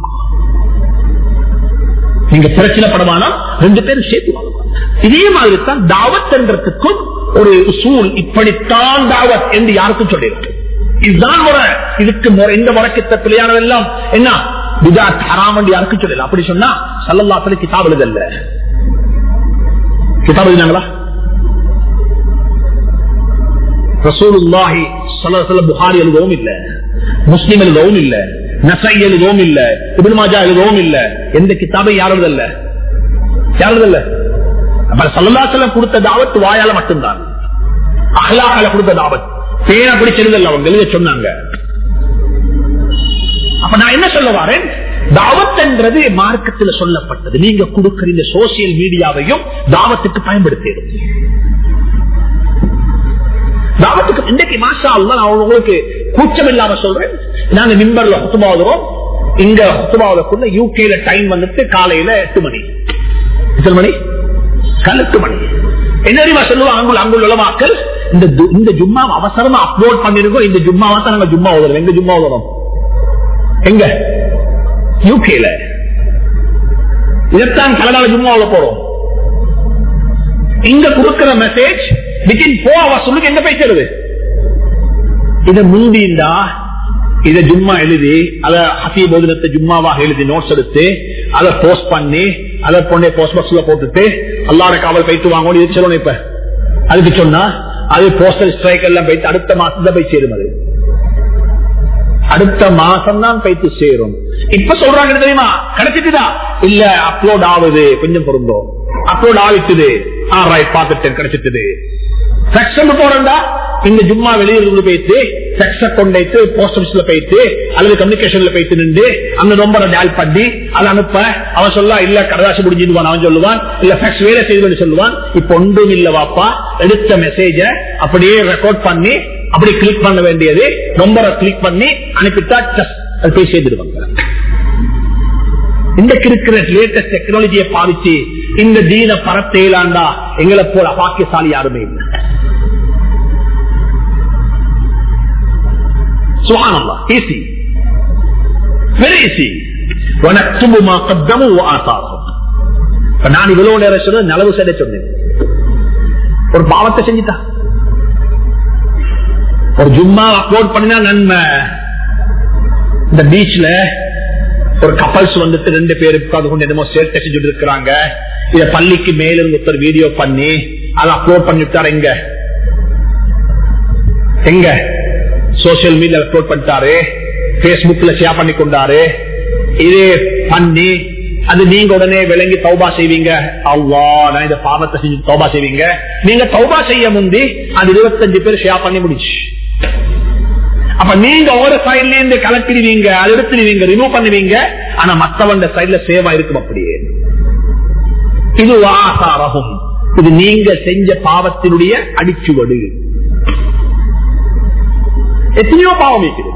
நீங்க பிரச்சனை படவானம் ரெண்டு பேரும் சேர்ந்து வாழப்பாங்க இதே மாதிரி தான் தாவத் என்றதுக்கும் ஒரு சூழ் இப்படித்தான் தாவத் என்று யாருக்கும் சொல்லியிருக்கு இதுதான் முறை இதுக்கு முறை இந்த முறைக்கு பிள்ளையானதெல்லாம் என்ன விதாத் ஹராம் என்று யாருக்கும் சொல்லல அப்படி சொன்னா சல்லல்லா சொல்லி கிதாப் எழுதல்ல கிதாப் எழுதினாங்களா ரசூலுல்லாஹி சல்லல்லாஹு புகாரி எழுதவும் இல்ல முஸ்லிம் எழுதவும் இல்ல நசை எழுதவும் இல்ல இபின் மாஜா எழுதவும் இல்ல எந்த கிதாபை யார் எழுதல்ல யார் எழுதல்ல அப்ப சல்லல்லா செல்லம் கொடுத்த தாவத் வாயால மட்டும்தான் அஹ்லாக்கால கொடுத்த தாவத் பேர பிடிச்சிருந்தல்ல அவங்க எழுத சொன்னாங்க அப்ப நான் என்ன சொல்ல வரேன் தாவத் என்றது மார்க்கத்தில் சொல்லப்பட்டது நீங்க கொடுக்கிற இந்த சோசியல் மீடியாவையும் தாவத்துக்கு பயன்படுத்திடும் தாவத்துக்கு இன்றைக்கு மாஷா அல்ல நான் உங்களுக்கு கூச்சம் இல்லாம சொல்றேன் நாங்க மிம்பர்ல ஹுத்துபாவதுறோம் இங்க ஹுத்துபாவதுக்குள்ள யூகேல டைம் வந்துட்டு காலையில எட்டு மணி எத்தனை மணி கலெக்ட் மணி என்ன தெரியுமா சொல்லுவாங்க அங்குள்ள உலமாக்கள் இந்த இந்த ஜும்மா அவசரமா அப்லோட் பண்ணிருக்கோம் இந்த ஜும்மாவா தான் நாங்க ஜும்மா ஓதுறோம் எங்க ஜும்மா ஓதுறோம் எங்க யூகேல இதைத்தான் கனடால ஜும்மாவில் போறோம் இங்க கொடுக்கிற மெசேஜ் வித்தின் போர் அவர் சொல்லுங்க எங்க போய் சேருது இத முந்திண்டா இத ஜும்மா எழுதி அத ஹசி போதனத்தை ஜும்மாவாக எழுதி நோட்ஸ் எடுத்து அதை போஸ்ட் பண்ணி அதை பொண்ணை போஸ்ட் பாக்ஸ்ல போட்டுட்டு அல்லாட காவல் போயிட்டு வாங்க இது சொல்லணும் இப்ப அதுக்கு சொன்னா அது போஸ்டல் ஸ்ட்ரைக் எல்லாம் போயிட்டு அடுத்த மாசம் தான் போய் சேரும் அது அடுத்த மாசம் தான் போயிட்டு சேரும் இப்ப சொல்றாங்க தெரியுமா கிடைச்சிட்டுதா இல்ல அப்லோட் ஆகுது கொஞ்சம் பொருந்தோம் அப்லோட் ஆகிட்டுது ஆ ரைட் பார்த்துட்டேன் கிடைச்சிட்டது செக்ஷன் போறா இந்த ஜும்மா வெளியூர் போயிட்டு செக்ஸ கொண்டு போஸ்ட் ஆபீஸ்ல போயிட்டு அல்லது கம்யூனிகேஷன்ல போயிட்டு நின்று அந்த நம்பரை டயல் பண்ணி அதை அனுப்ப அவன் சொல்ல இல்ல கடதாசி முடிஞ்சிடுவான் அவன் சொல்லுவான் இல்ல ஃபேக்ஸ் வேலை செய்து சொல்லுவான் இப்ப ஒன்றும் இல்ல வாப்பா எடுத்த மெசேஜ அப்படியே ரெக்கார்ட் பண்ணி அப்படி கிளிக் பண்ண வேண்டியது நம்பரை கிளிக் பண்ணி அனுப்பிட்டா அது போய் செய்திருவாங்க இன்றைக்கு இருக்கிற லேட்டஸ்ட் டெக்னாலஜியை பாதிச்சு இந்த தீன பரத்தேலாண்டா எங்களை போல பாக்கியசாலி யாருமே இல்லை சுகானம்மா ஈஸி வெரி ஈஸி வனத்துமா கத்தமும் ஆசாரம் நான் இவ்வளவு நேரம் சொன்ன நலவு செய்ய சொன்னேன் ஒரு பாவத்தை செஞ்சுட்டா ஒரு ஜும்மா அப்லோட் பண்ணினா நன்மை இந்த பீச்ல ஒரு கப்பல்ஸ் வந்துட்டு ரெண்டு பேரு உட்கார்ந்து கொண்டு என்னமோ சேர்க்கை செஞ்சுட்டு இருக்கிறாங்க இத பள்ளிக்கு மேல இருந்து ஒருத்தர் வீடியோ பண்ணி அதை அப்லோட் பண்ணிவிட்டாரு எங்க எங்க சோசியல் மீடியா அப்லோட் பண்ணிட்டாரு பேஸ்புக்ல ஷேர் பண்ணி கொண்டாரு இது பண்ணி அது நீங்க உடனே விளங்கி தௌபா செய்வீங்க அவ்வா நான் இந்த பாவத்தை செஞ்சு தௌபா செய்வீங்க நீங்க தௌபா செய்ய முந்தி அது இருபத்தஞ்சு பேர் ஷேர் பண்ணி முடிச்சு அப்ப நீங்க ஒவ்வொரு சைட்ல இருந்து கலப்பிடுவீங்க அது எடுத்துடுவீங்க ரிமூவ் பண்ணுவீங்க ஆனா மத்தவண்ட சைட்ல சேவா இருக்கும் அப்படியே இது ஆசாரகம் இது நீங்க செஞ்ச பாவத்தினுடைய அடிச்சுவடு எத்தனையோ பாவம் இருக்குது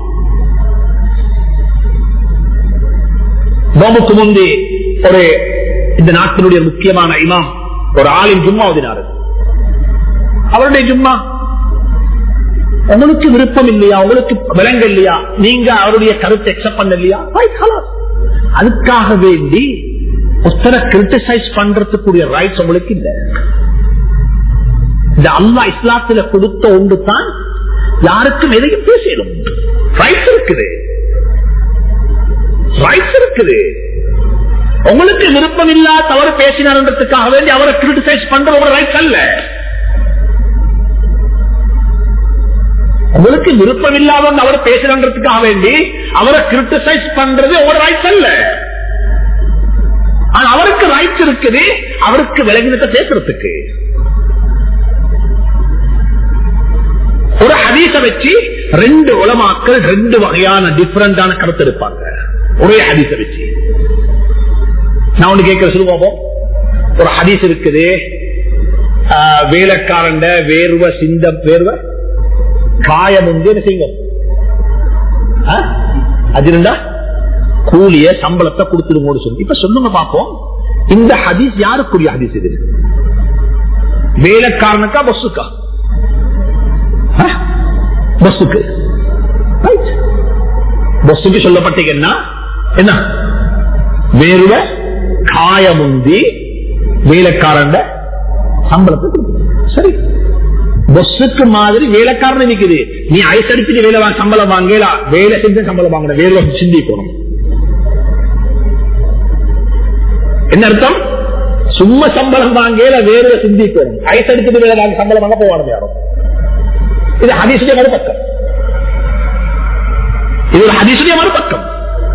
நோமுக்கு முந்தி ஒரு இந்த நாட்டினுடைய முக்கியமான இமாம் ஒரு ஆளின் ஜும்மா ஓதினாரு அவருடைய ஜும்மா உங்களுக்கு விருப்பம் இல்லையா உங்களுக்கு விலங்கு இல்லையா நீங்க அவருடைய கருத்தை எக்ஸப்ட் பண்ண இல்லையா அதுக்காக வேண்டி ஒருத்தரை கிரிட்டிசைஸ் பண்றதுக்குரிய ரைட்ஸ் உங்களுக்கு இல்ல இந்த அல்லா இஸ்லாத்துல கொடுத்த ஒன்று தான் யாருக்கும் எதையும் பேசிடும் ரைட்ஸ் இருக்குது ரைட்ஸ் இருக்குது உங்களுக்கு விருப்பம் இல்லா தவறு பேசினார்ன்றதுக்காக வேண்டி அவரை கிரிட்டிசைஸ் பண்ற ஒரு ரைட்ஸ் அல்ல உங்களுக்கு விருப்பம் இல்லாதவங்க அவர் பேசுறதுக்காக வேண்டி அவரை கிரிட்டிசைஸ் பண்றது ஒரு ரைட்ஸ் அல்ல ஆனா அவருக்கு ரைட்ஸ் இருக்குது அவருக்கு விலகினத்தை பேசுறதுக்கு ஒரு ஹதீச வச்சு ரெண்டு உலமாக்கள் ரெண்டு வகையான டிஃபரெண்டான கருத்து இருப்பாங்க ஒரே ஹதீச வச்சு நான் ஒண்ணு கேட்கிற சொல்லுவோம் ஒரு ஹதீஸ் இருக்குது வேலைக்காரண்ட வேர்வ சிந்த வேர்வ காயம் வந்து என்ன செய்யும் அது இருந்தா கூலிய சம்பளத்தை கொடுத்துருங்க சொல்லி இப்ப சொல்லுங்க பாப்போம் இந்த ஹதீஸ் யாருக்குரிய ஹதீஸ் இது வேலைக்காரனுக்கா பஸ்ஸுக்கா பஸ்ஸுக்கு பஸ்ஸுக்கு சொல்லப்பட்டீங்கன்னா என்ன வேறுவ காயமுந்தி வேலைக்காரன் சம்பளத்தை சரி பஸ்ஸுக்கு மாதிரி வேலைக்காரன் நிக்குது நீ ஐஸ் அடிச்சுட்டு வேலை சம்பளம் வாங்கலாம் வேலை செஞ்சு சம்பளம் வாங்கின வேலை சிந்தி போகணும் என்ன அர்த்தம் சும்மா சம்பளம் வாங்கல வேறு சிந்தி போகணும் ஐஸ் அடிச்சுட்டு வேலை வாங்க சம்பளம் வாங்க போவாங்க யாரும் இது ஹதீசுடைய மறுபக்கம் இது ஒரு ஹதீசுடைய மறுபக்கம்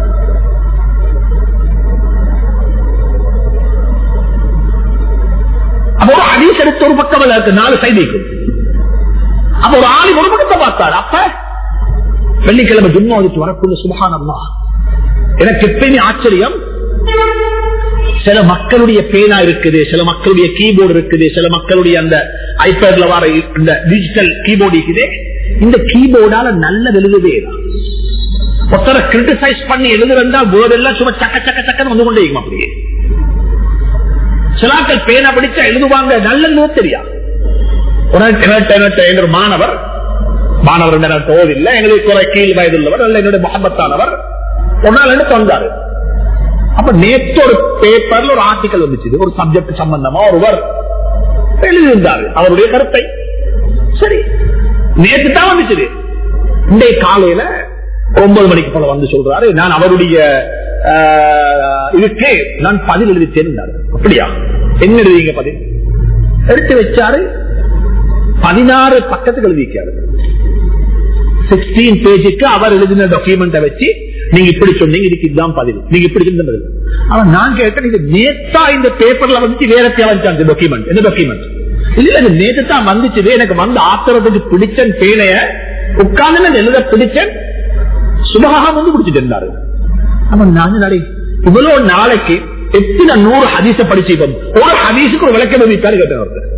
அப்போ ஒரு ஹதீஸ் எடுத்த ஒரு பக்கம் இருக்கு நாலு சைடு இருக்கும் அப்ப ஒரு ஆளி ஒரு பக்கத்தை பார்த்தாரு அப்ப வெள்ளிக்கிழமை ஜும்மா வந்துட்டு வரக்கூடிய சுபகானம்மா எனக்கு எப்பயுமே ஆச்சரியம் சில மக்களுடைய பேனா இருக்குது சில மக்களுடைய கீபோர்டு இருக்குது சில மக்களுடைய அந்த ஐபேட்ல வர இந்த டிஜிட்டல் கீபோர்டு இருக்குது இந்த கீபோர்டால நல்ல எழுதுவே ஒருத்தரை கிரிட்டிசைஸ் பண்ணி எழுதுறா வேர்டு எல்லாம் சும்மா சக்க சக்க சக்கன்னு வந்து கொண்டே இருக்கும் அப்படியே சிலாக்கள் பேனா படிச்சா எழுதுவாங்க நல்ல தெரியா ஒரு மாணவர் மாணவர் போவதில்லை எங்களுக்கு ஒரு கீழ் வயதுள்ளவர் அல்ல என்னுடைய முகமத்தானவர் ஒரு நாள் எடுத்து வந்தாரு அப்ப நேற்று ஒரு பேப்பர்ல ஒரு ஆர்டிக்கல் வந்துச்சு ஒரு சப்ஜெக்ட் சம்பந்தமா ஒருவர் எழுதியிருந்தாரு அவருடைய கருத்தை சரி நேற்று தான் வந்துச்சு இன்றைய காலையில ஒன்பது மணிக்கு போல வந்து சொல்றாரு நான் அவருடைய இதுக்கு நான் பதில் எழுதி சேர்ந்தாரு அப்படியா என்ன எழுதிங்க பதில் எடுத்து வச்சாரு பதினாறு பக்கத்துக்கு எழுதிக்காரு சிக்ஸ்டீன் பேஜுக்கு அவர் எழுதின டாக்குமெண்ட்டை வச்சு நீங்க இப்படி சொன்னீங்க இதுக்கு இதுதான் பதில் நீங்க இப்படி சொன்ன பதில் ஆனா நான் கேட்டேன் நீங்க நேத்தா இந்த பேப்பர்ல வந்துச்சு வேற தேவைச்சாங்க டாக்குமெண்ட் என்ன டாக்குமெண்ட் இல்ல இல்ல நேத்து தான் வந்துச்சு எனக்கு வந்து ஆத்திரத்துக்கு பிடிச்ச பேனைய உட்கார்ந்து நான் எழுத பிடிச்சேன் சுபகாக வந்து பிடிச்சிட்டு இருந்தாரு ஆமா நான் நாளை இவ்வளவு நாளைக்கு எத்தனை நூறு ஹதீச படிச்சு ஒரு ஹதீஸுக்கு ஒரு விளக்கம் வைப்பாரு கேட்டேன் ஒருத்தர்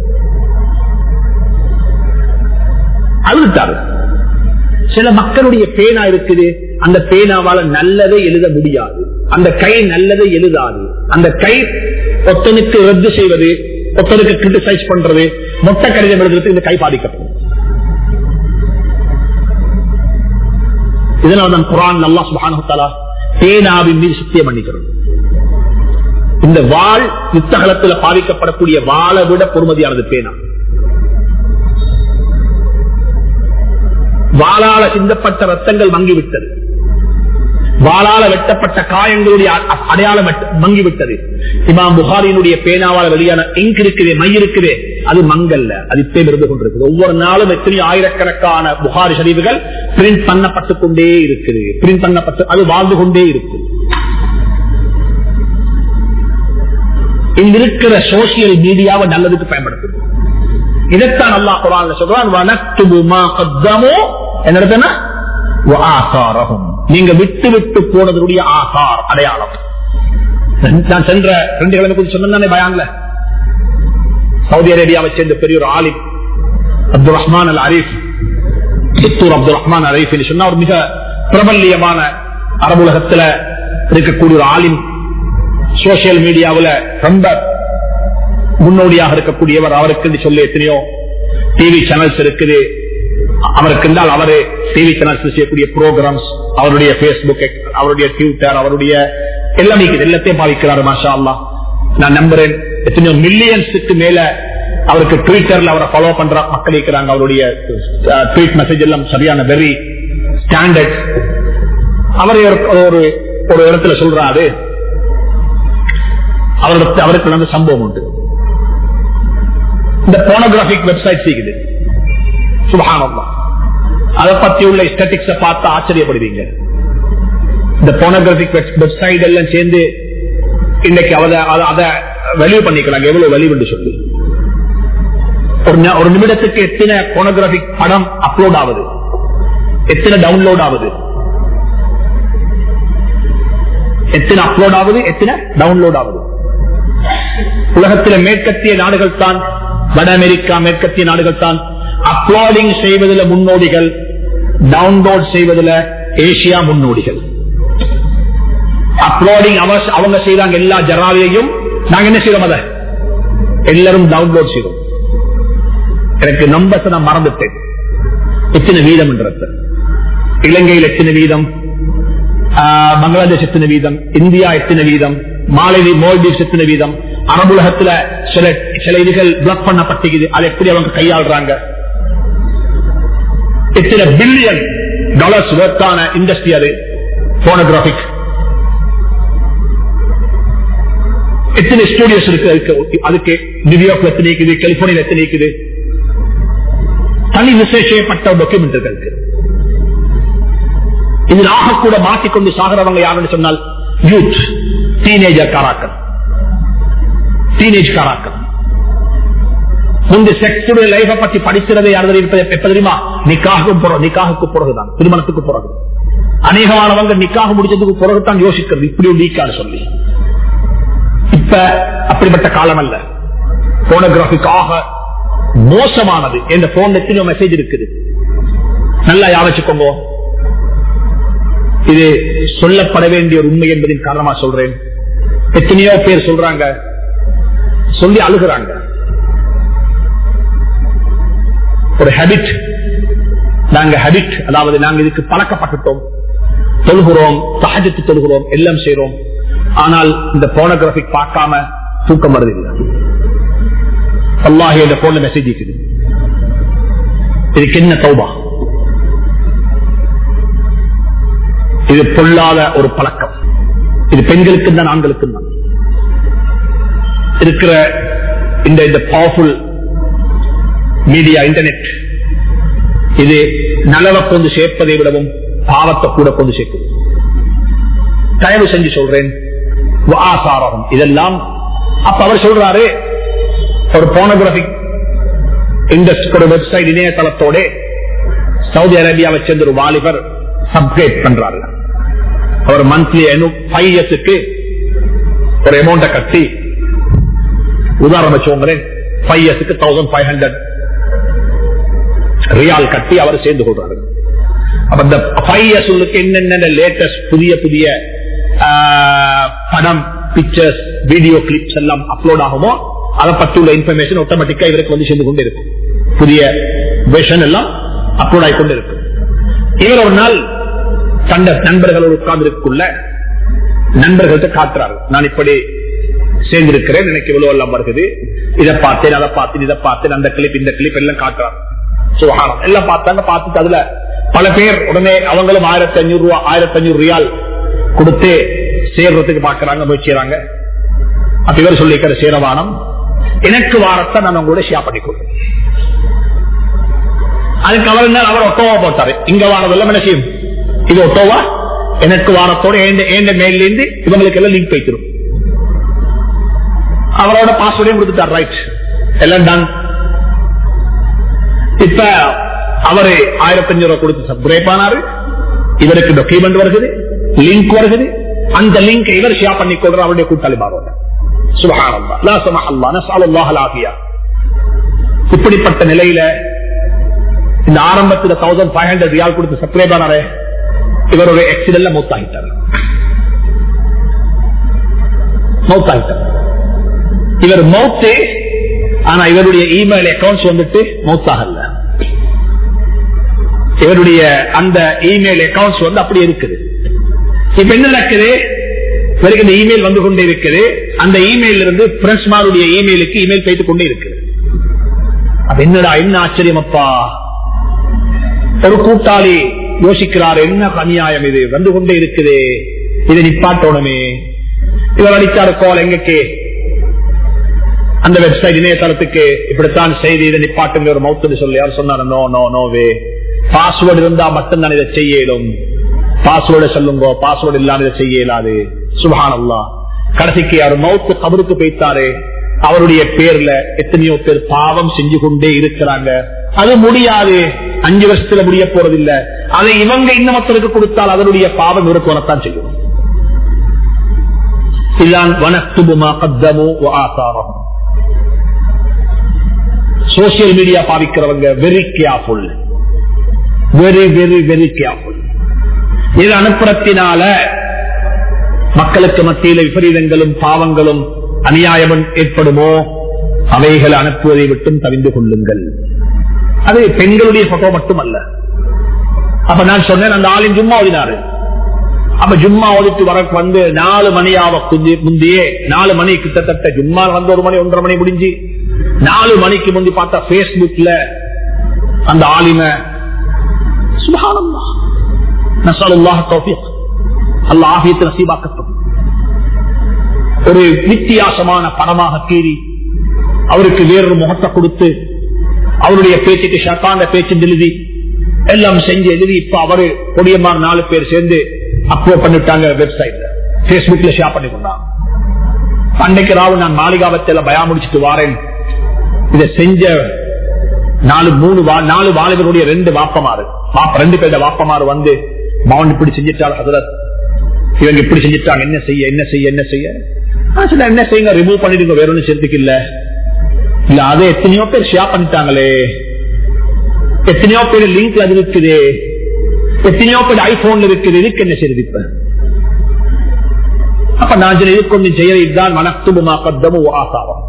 அழுத்தாரு சில மக்களுடைய பேனா இருக்குது அந்த பேனாவால நல்லதை எழுத முடியாது அந்த கை நல்லதை எழுதாது அந்த கை ஒத்தனுக்கு ரத்து செய்வது ஒத்தனுக்கு கிரிட்டிசைஸ் பண்றது மொட்டை கடிதம் எழுதுறதுக்கு இந்த கை பாதிக்கப்படும் இதனால தான் குரான் அல்லா சுபானுத்தாலா பேனாவின் மீது சத்தியம் பண்ணிக்கிறோம் இந்த வாழ் யுத்தகலத்தில் பாதிக்கப்படக்கூடிய வாழை விட பொறுமதியானது பேனா வாளால சிந்தப்பட்ட ரத்தங்கள் மங்கிவிட்டது வாளால வெட்டப்பட்ட காயங்களுடைய அடையாளம் மங்கிவிட்டது இமாம் புகாரினுடைய பேனாவால வெளியான இங்க் இருக்குதே மை இருக்குதே அது மங்கல்ல அது இப்பே இருந்து கொண்டிருக்குது ஒவ்வொரு நாளும் எத்தனை ஆயிரக்கணக்கான புகாரி ஷரீஃபுகள் பிரிண்ட் பண்ணப்பட்டு கொண்டே இருக்குது பிரிண்ட் பண்ணப்பட்டு அது வாழ்ந்து கொண்டே இருக்கு இங்க இருக்கிற சோசியல் மீடியாவை நல்லதுக்கு பயன்படுத்துது இதைத்தான் அல்லா குரான் சொல்றான் வனத்துபுமா கத்தமோ என்ன ஆசாரகம் நீங்க விட்டு விட்டு போனதுடைய ஆசார் அடையாளம் நான் சென்ற ரெண்டு கிழமை குறித்து சொன்னே பயான்ல சவுதி அரேபியாவை சேர்ந்த பெரிய ஒரு ஆலிம் அப்துல் ரஹ்மான் அல் அரீஃப் சித்தூர் அப்துல் ரஹ்மான் அரீஃப் சொன்னா ஒரு மிக பிரபல்யமான அரபுலகத்துல இருக்கக்கூடிய ஒரு ஆலிம் சோசியல் மீடியாவில் ரொம்ப முன்னோடியாக இருக்கக்கூடியவர் அவருக்கு சொல்லி எத்தனையோ டிவி சேனல்ஸ் இருக்குது அவருக்கு இருந்தால் அவரு டிவி சேனல்ஸ் செய்யக்கூடிய ப்ரோக்ராம்ஸ் அவருடைய பேஸ்புக் அவருடைய ட்விட்டர் அவருடைய எல்லாமே எல்லாத்தையும் பாதிக்கிறாரு மாஷா அல்லா நான் நம்புறேன் எத்தனையோ மில்லியன்ஸுக்கு மேல அவருக்கு ட்விட்டர்ல அவரை ஃபாலோ பண்ற மக்கள் இருக்கிறாங்க அவருடைய ட்வீட் மெசேஜ் எல்லாம் சரியான வெரி ஸ்டாண்டர்ட் அவரை ஒரு ஒரு இடத்துல சொல்றாரு அவருக்கு அவருக்கு நடந்த சம்பவம் உண்டு இந்த போனோகிராபிக் வெப்சைட் செய்யுது சுபகானம்மா அதை பத்தி உள்ள ஸ்டட்டிக்ஸ பார்த்து ஆச்சரியப்படுவீங்க இந்த போனோகிராபிக் வெப்சைட் எல்லாம் சேர்ந்து இன்னைக்கு அதை வெளிவு பண்ணிக்கிறாங்க எவ்வளவு வெளிவு சொல்லி ஒரு நிமிடத்துக்கு எத்தனை போனோகிராபிக் படம் அப்லோட் ஆகுது எத்தனை டவுன்லோட் ஆகுது எத்தனை அப்லோட் ஆகுது எத்தனை டவுன்லோட் ஆகுது உலகத்தில் மேற்கத்திய நாடுகள் தான் வட அமெரிக்கா மேற்கத்திய நாடுகள் தான் அப்லோடிங் செய்வதில் முன்னோடிகள் டவுன்லோட் செய்வதில் ஏசியா முன்னோடிகள் அப்லோடிங் அவங்க செய்தாங்க எல்லா ஜராவையும் நாங்க என்ன செய்யறோம் அதை எல்லாரும் டவுன்லோட் செய்தோம் எனக்கு நம்பர்ஸ் நான் மறந்துட்டேன் எத்தனை வீதம் என்றது இலங்கையில் எத்தனை வீதம் பங்களாதேஷ் எத்தனை வீதம் இந்தியா எத்தனை வீதம் மாலவி மோல்டீவ்ஸ் எத்தனை வீதம் அரபுலகத்துல சில சில இதுகள் பிளாக் பண்ணப்பட்டிருக்குது அதை எப்படி அவங்க கையாளுறாங்க எத்தனை பில்லியன் டாலர்ஸ் ஒர்த்தான இண்டஸ்ட்ரி அது போனோகிராபிக் எத்தனை ஸ்டூடியோஸ் இருக்கு அதுக்கு நியூயார்க்ல எத்தனை இருக்குது கலிபோர்னியா எத்தனை இருக்குது தனி விசேஷப்பட்ட டாக்குமெண்ட் இருக்கு இதில் ஆகக்கூட மாட்டிக்கொண்டு சாகிறவங்க யாருன்னு சொன்னால் யூத் டீனேஜர் காராக்கள் டீனேஜ் காராக்கள் முந்தைய செக்ஸுடைய லைஃபை பத்தி படிக்கிறதை யார் எப்ப தெரியுமா நிக்காக நிக்காகுக்கு பிறகுதான் திருமணத்துக்கு பிறகு அநேகமானவங்க நிக்காக முடிச்சதுக்கு பிறகுதான் யோசிக்கிறது இப்படி லீக்கான்னு சொல்லி இப்ப அப்படிப்பட்ட காலம் அல்ல போனோகிராபிக்காக மோசமானது எந்த போன் எத்தனையோ மெசேஜ் இருக்குது நல்லா யாவச்சுக்கோங்க இது சொல்லப்பட வேண்டிய ஒரு உண்மை என்பதின் காரணமா சொல்றேன் எத்தனையோ பேர் சொல்றாங்க சொல்லி அழுகிறாங்க ஒரு ஹேபிட் நாங்க ஹேபிட் அதாவது நாங்க இதுக்கு பழக்கப்பட்டுட்டோம் தொழுகிறோம் சகஜத்து தொழுகிறோம் எல்லாம் செய்யறோம் ஆனால் இந்த போனோகிராபிக் பார்க்காம தூக்கம் வருதில்லை அல்லாஹி இந்த போன்ல மெசேஜ் இருக்குது இதுக்கு என்ன தௌபா இது பொல்லாத ஒரு பழக்கம் இது பெண்களுக்கு தான் ஆண்களுக்கு தான் இருக்கிற இந்த இந்த பவர்ஃபுல் மீடியா இன்டர்நெட் இது நலவை கொண்டு சேர்ப்பதை விடவும் பாவத்தை கூட கொண்டு சேர்க்குது தயவு செஞ்சு சொல்றேன் ஆசாரம் இதெல்லாம் அப்ப அவர் சொல்றாரு ஒரு போனோகிராபிக் இண்டஸ்ட்ரி ஒரு வெப்சைட் இணையதளத்தோட சவுதி அரேபியாவை சேர்ந்த ஒரு வாலிபர் சப்ஸ்கிரைப் பண்றாரு அவர் மந்த்லி ஃபைவ் இயர்ஸுக்கு ஒரு அமௌண்ட்டை கட்டி உதாரணம் வச்சுக்கோங்களேன் ஃபைவ் இயர்ஸுக்கு தௌசண்ட் ஃபைவ் ஹண்ட்ரட் ரியால் கட்டி அவர் சேர்ந்து கொள்றாரு அப்ப இந்த ஃபைவ் இயர்ஸ் என்னென்ன லேட்டஸ்ட் புதிய புதிய படம் பிக்சர்ஸ் வீடியோ கிளிப்ஸ் எல்லாம் அப்லோட் ஆகுமோ அதை பற்றி உள்ள இன்ஃபர்மேஷன் ஆட்டோமேட்டிக்கா இவருக்கு வந்து சேர்ந்து கொண்டே இருக்கும் புதிய விஷன் எல்லாம் அப்லோட் ஆகி கொண்டு இருக்கும் இவர் ஒரு நாள் தந்த நண்பர்களோடு உட்கார்ந்து இருக்குள்ள நண்பர்கள்ட்ட காட்டுறாரு நான் இப்படி சேர்ந்திருக்கிறேன் எனக்கு இவ்வளவு எல்லாம் வருகிறது இதை பார்த்தேன் அதை பார்த்தேன் இதை பார்த்தேன் அந்த கிளிப் இந்த கிளிப் எல்லாம் காட்டுறாரு சுகாரம் எல்லாம் பார்த்தாங்க பார்த்துட்டு அதுல பல பேர் உடனே அவங்களும் ஆயிரத்தி அஞ்சூறு ரூபா ஆயிரத்தி அஞ்சூறு ரியால் கொடுத்து சேர்றதுக்கு பாக்குறாங்க முயற்சிறாங்க அப்ப இவர் சொல்லிக்கிற சேரவானம் எனக்கு வாரத்தை நான் உங்களோட ஷேர் பண்ணிக்கொள்றேன் அதுக்கு அவர் என்ன அவர் ஒட்டோவா போட்டாரு இங்க வாரதெல்லாம் என்ன செய்யும் இது ஒட்டோவா எனக்கு வாரத்தோட ஏண்ட மேல இருந்து இவங்களுக்கு எல்லாம் லிங்க் வைக்கிறோம் அவரோட பாஸ்வேர்டையும் கொடுத்துட்டார் ரைட் எல்லாம் டன் இப்ப அவரு ஆயிரத்தி அஞ்சு ரூபாய் கொடுத்து சப்ஸ்கிரைப் ஆனாரு இவருக்கு டாக்குமெண்ட் வருகிறது லிங்க் வருகிறது அந்த லிங்க் இவர் ஷேர் பண்ணி கொள்ற அவருடைய கூட்டாளி மாறுவாங்க இப்படிப்பட்ட நிலையில இந்த ஆரம்பத்தில் தௌசண்ட் ஃபைவ் ஹண்ட்ரட் ரியால் கொடுத்து சப்ஸ்கிரைப் ஆனாரு இவர் ஒரு ஆக்சிடென்ட்ல மௌத்தாகிட்டார் மௌத்தாகிட்டார் இவர் மௌத்தே ஆனா இவருடைய இமெயில் அக்கௌண்ட்ஸ் வந்துட்டு மௌத்தாகல இவருடைய அந்த இமெயில் அக்கௌண்ட்ஸ் வந்து அப்படி இருக்குது இப்ப என்ன நடக்குது இவருக்கு இந்த இமெயில் வந்து கொண்டே இருக்குது அந்த இமெயில் இருந்து பிரெண்ட்ஸ்மாருடைய இமெயிலுக்கு இமெயில் போயிட்டு கொண்டே இருக்குது அப்ப என்னடா என்ன ஆச்சரியம் அப்பா ஒரு கூட்டாளி யோசிக்கிறார் என்ன அநியாயம் இது வந்து கொண்டே இருக்குது இதை நிப்பாட்டணுமே இவர் அடிச்சாரு கோல் எங்கக்கு அந்த வெப்சைட் இணையதளத்துக்கு இப்படித்தான் செய்தி இதை நிப்பாட்டுங்க ஒரு மவுத்து சொல்லி யார் சொன்னார் நோ நோ நோவே பாஸ்வேர்டு இருந்தா மட்டும்தான் இதை செய்ய இயலும் பாஸ்வேர்டு சொல்லுங்க பாஸ்வேர்டு இல்லாம இதை செய்ய இயலாது சுபானல்லா கடைசிக்கு அவர் மவுத்து கபருக்கு போய்த்தாரு அவருடைய பேர்ல எத்தனையோ பேர் பாவம் செஞ்சு கொண்டே இருக்கிறாங்க அது முடியாது அஞ்சு வருஷத்துல முடிய போறதில்லை அதை இவங்க இன்னமத்தருக்கு கொடுத்தால் அதனுடைய பாவம் இவருக்கு வரத்தான் செய்யும் இதான் வனத்துபுமா கத்தமோ ஆசாரம் சோசியல் மீடியா பாவிக்கிறவங்க very careful very very very careful இது அனுப்புறத்தினால மக்களுக்கு மத்தியில விபரீதங்களும் பாவங்களும் அநியாயமும் ஏற்படுமோ அவைகளை அனுப்புவதை விட்டும் தவிந்து கொள்ளுங்கள் அது பெண்களுடைய போட்டோ மட்டுமல்ல அப்ப நான் சொன்னேன் அந்த ஆளின் ஜும்மா ஓதினாரு அப்ப ஜும்மா ஓதிட்டு வர வந்து நாலு மணியாவ முந்தையே நாலு மணி கிட்டத்தட்ட ஜும்மா வந்து ஒரு மணி ஒன்றரை மணி முடிஞ்சு நாலு மணிக்கு முந்தி பார்த்தா பேஸ்புக்ல அந்த ஆலிம சுபானம்மா நசாலுல்லாஹ் தௌஃபீக் அல்லாஹ் ஆஃபியத்தை நசீபாக்கட்டும் ஒரு வித்தியாசமான பணமாக கீறி அவருக்கு வேறொரு முகத்தை கொடுத்து அவருடைய பேச்சுக்கு ஷத்தான பேச்சு எழுதி எல்லாம் செஞ்சு எழுதி இப்ப அவரு கொடியமார் நாலு பேர் சேர்ந்து அப்லோட் பண்ணிட்டாங்க வெப்சைட்ல பேஸ்புக்ல ஷேர் பண்ணி கொண்டாங்க அன்னைக்கு ராவு நான் மாளிகாவத்தில் பயா முடிச்சுட்டு வாரேன் இதை செஞ்ச நாலு மூணு நாலு வாலிபருடைய ரெண்டு வாப்பமாறு ரெண்டு பேருடைய வாப்பமாறு வந்து மவுண்ட் இப்படி செஞ்சிட்டாரு ஹசரத் இவங்க இப்படி செஞ்சிட்டாங்க என்ன செய்ய என்ன செய்ய என்ன செய்ய என்ன செய்யுங்க ரிமூவ் பண்ணிடுங்க வேற ஒன்னும் சேர்த்துக்கு இல்ல இல்ல அதை எத்தனையோ பேர் ஷேர் பண்ணிட்டாங்களே எத்தனையோ பேர் லிங்க்ல அது இருக்குது எத்தனையோ பேர் ஐபோன்ல இருக்குது இதுக்கு என்ன செய்யுது இப்ப அப்ப நான் இது கொஞ்சம் செய்யற இதுதான் மனத்துபமா கத்தமு ஆசாவம்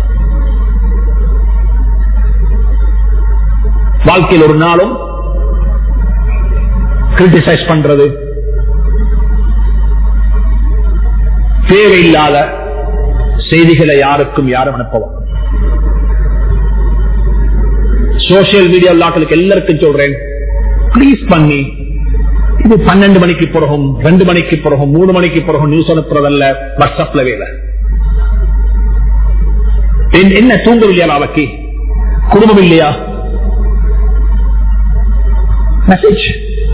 வாழ்க்கையில் ஒரு நாளும் கிரிட்டிசைஸ் பண்றது தேவையில்லாத செய்திகளை யாருக்கும் யாரும் அனுப்பவும் சோசியல் மீடியா லாக்களுக்கு எல்லாருக்கும் சொல்றேன் பிளீஸ் பண்ணி இது பன்னெண்டு மணிக்கு பிறகும் ரெண்டு மணிக்கு பிறகும் மூணு மணிக்கு பிறகும் நியூஸ் அனுப்புறதல்ல வாட்ஸ்அப்ல வேலை என்ன தூங்கவில்லையா நாளைக்கு குடும்பம் இல்லையா மெசேஜ்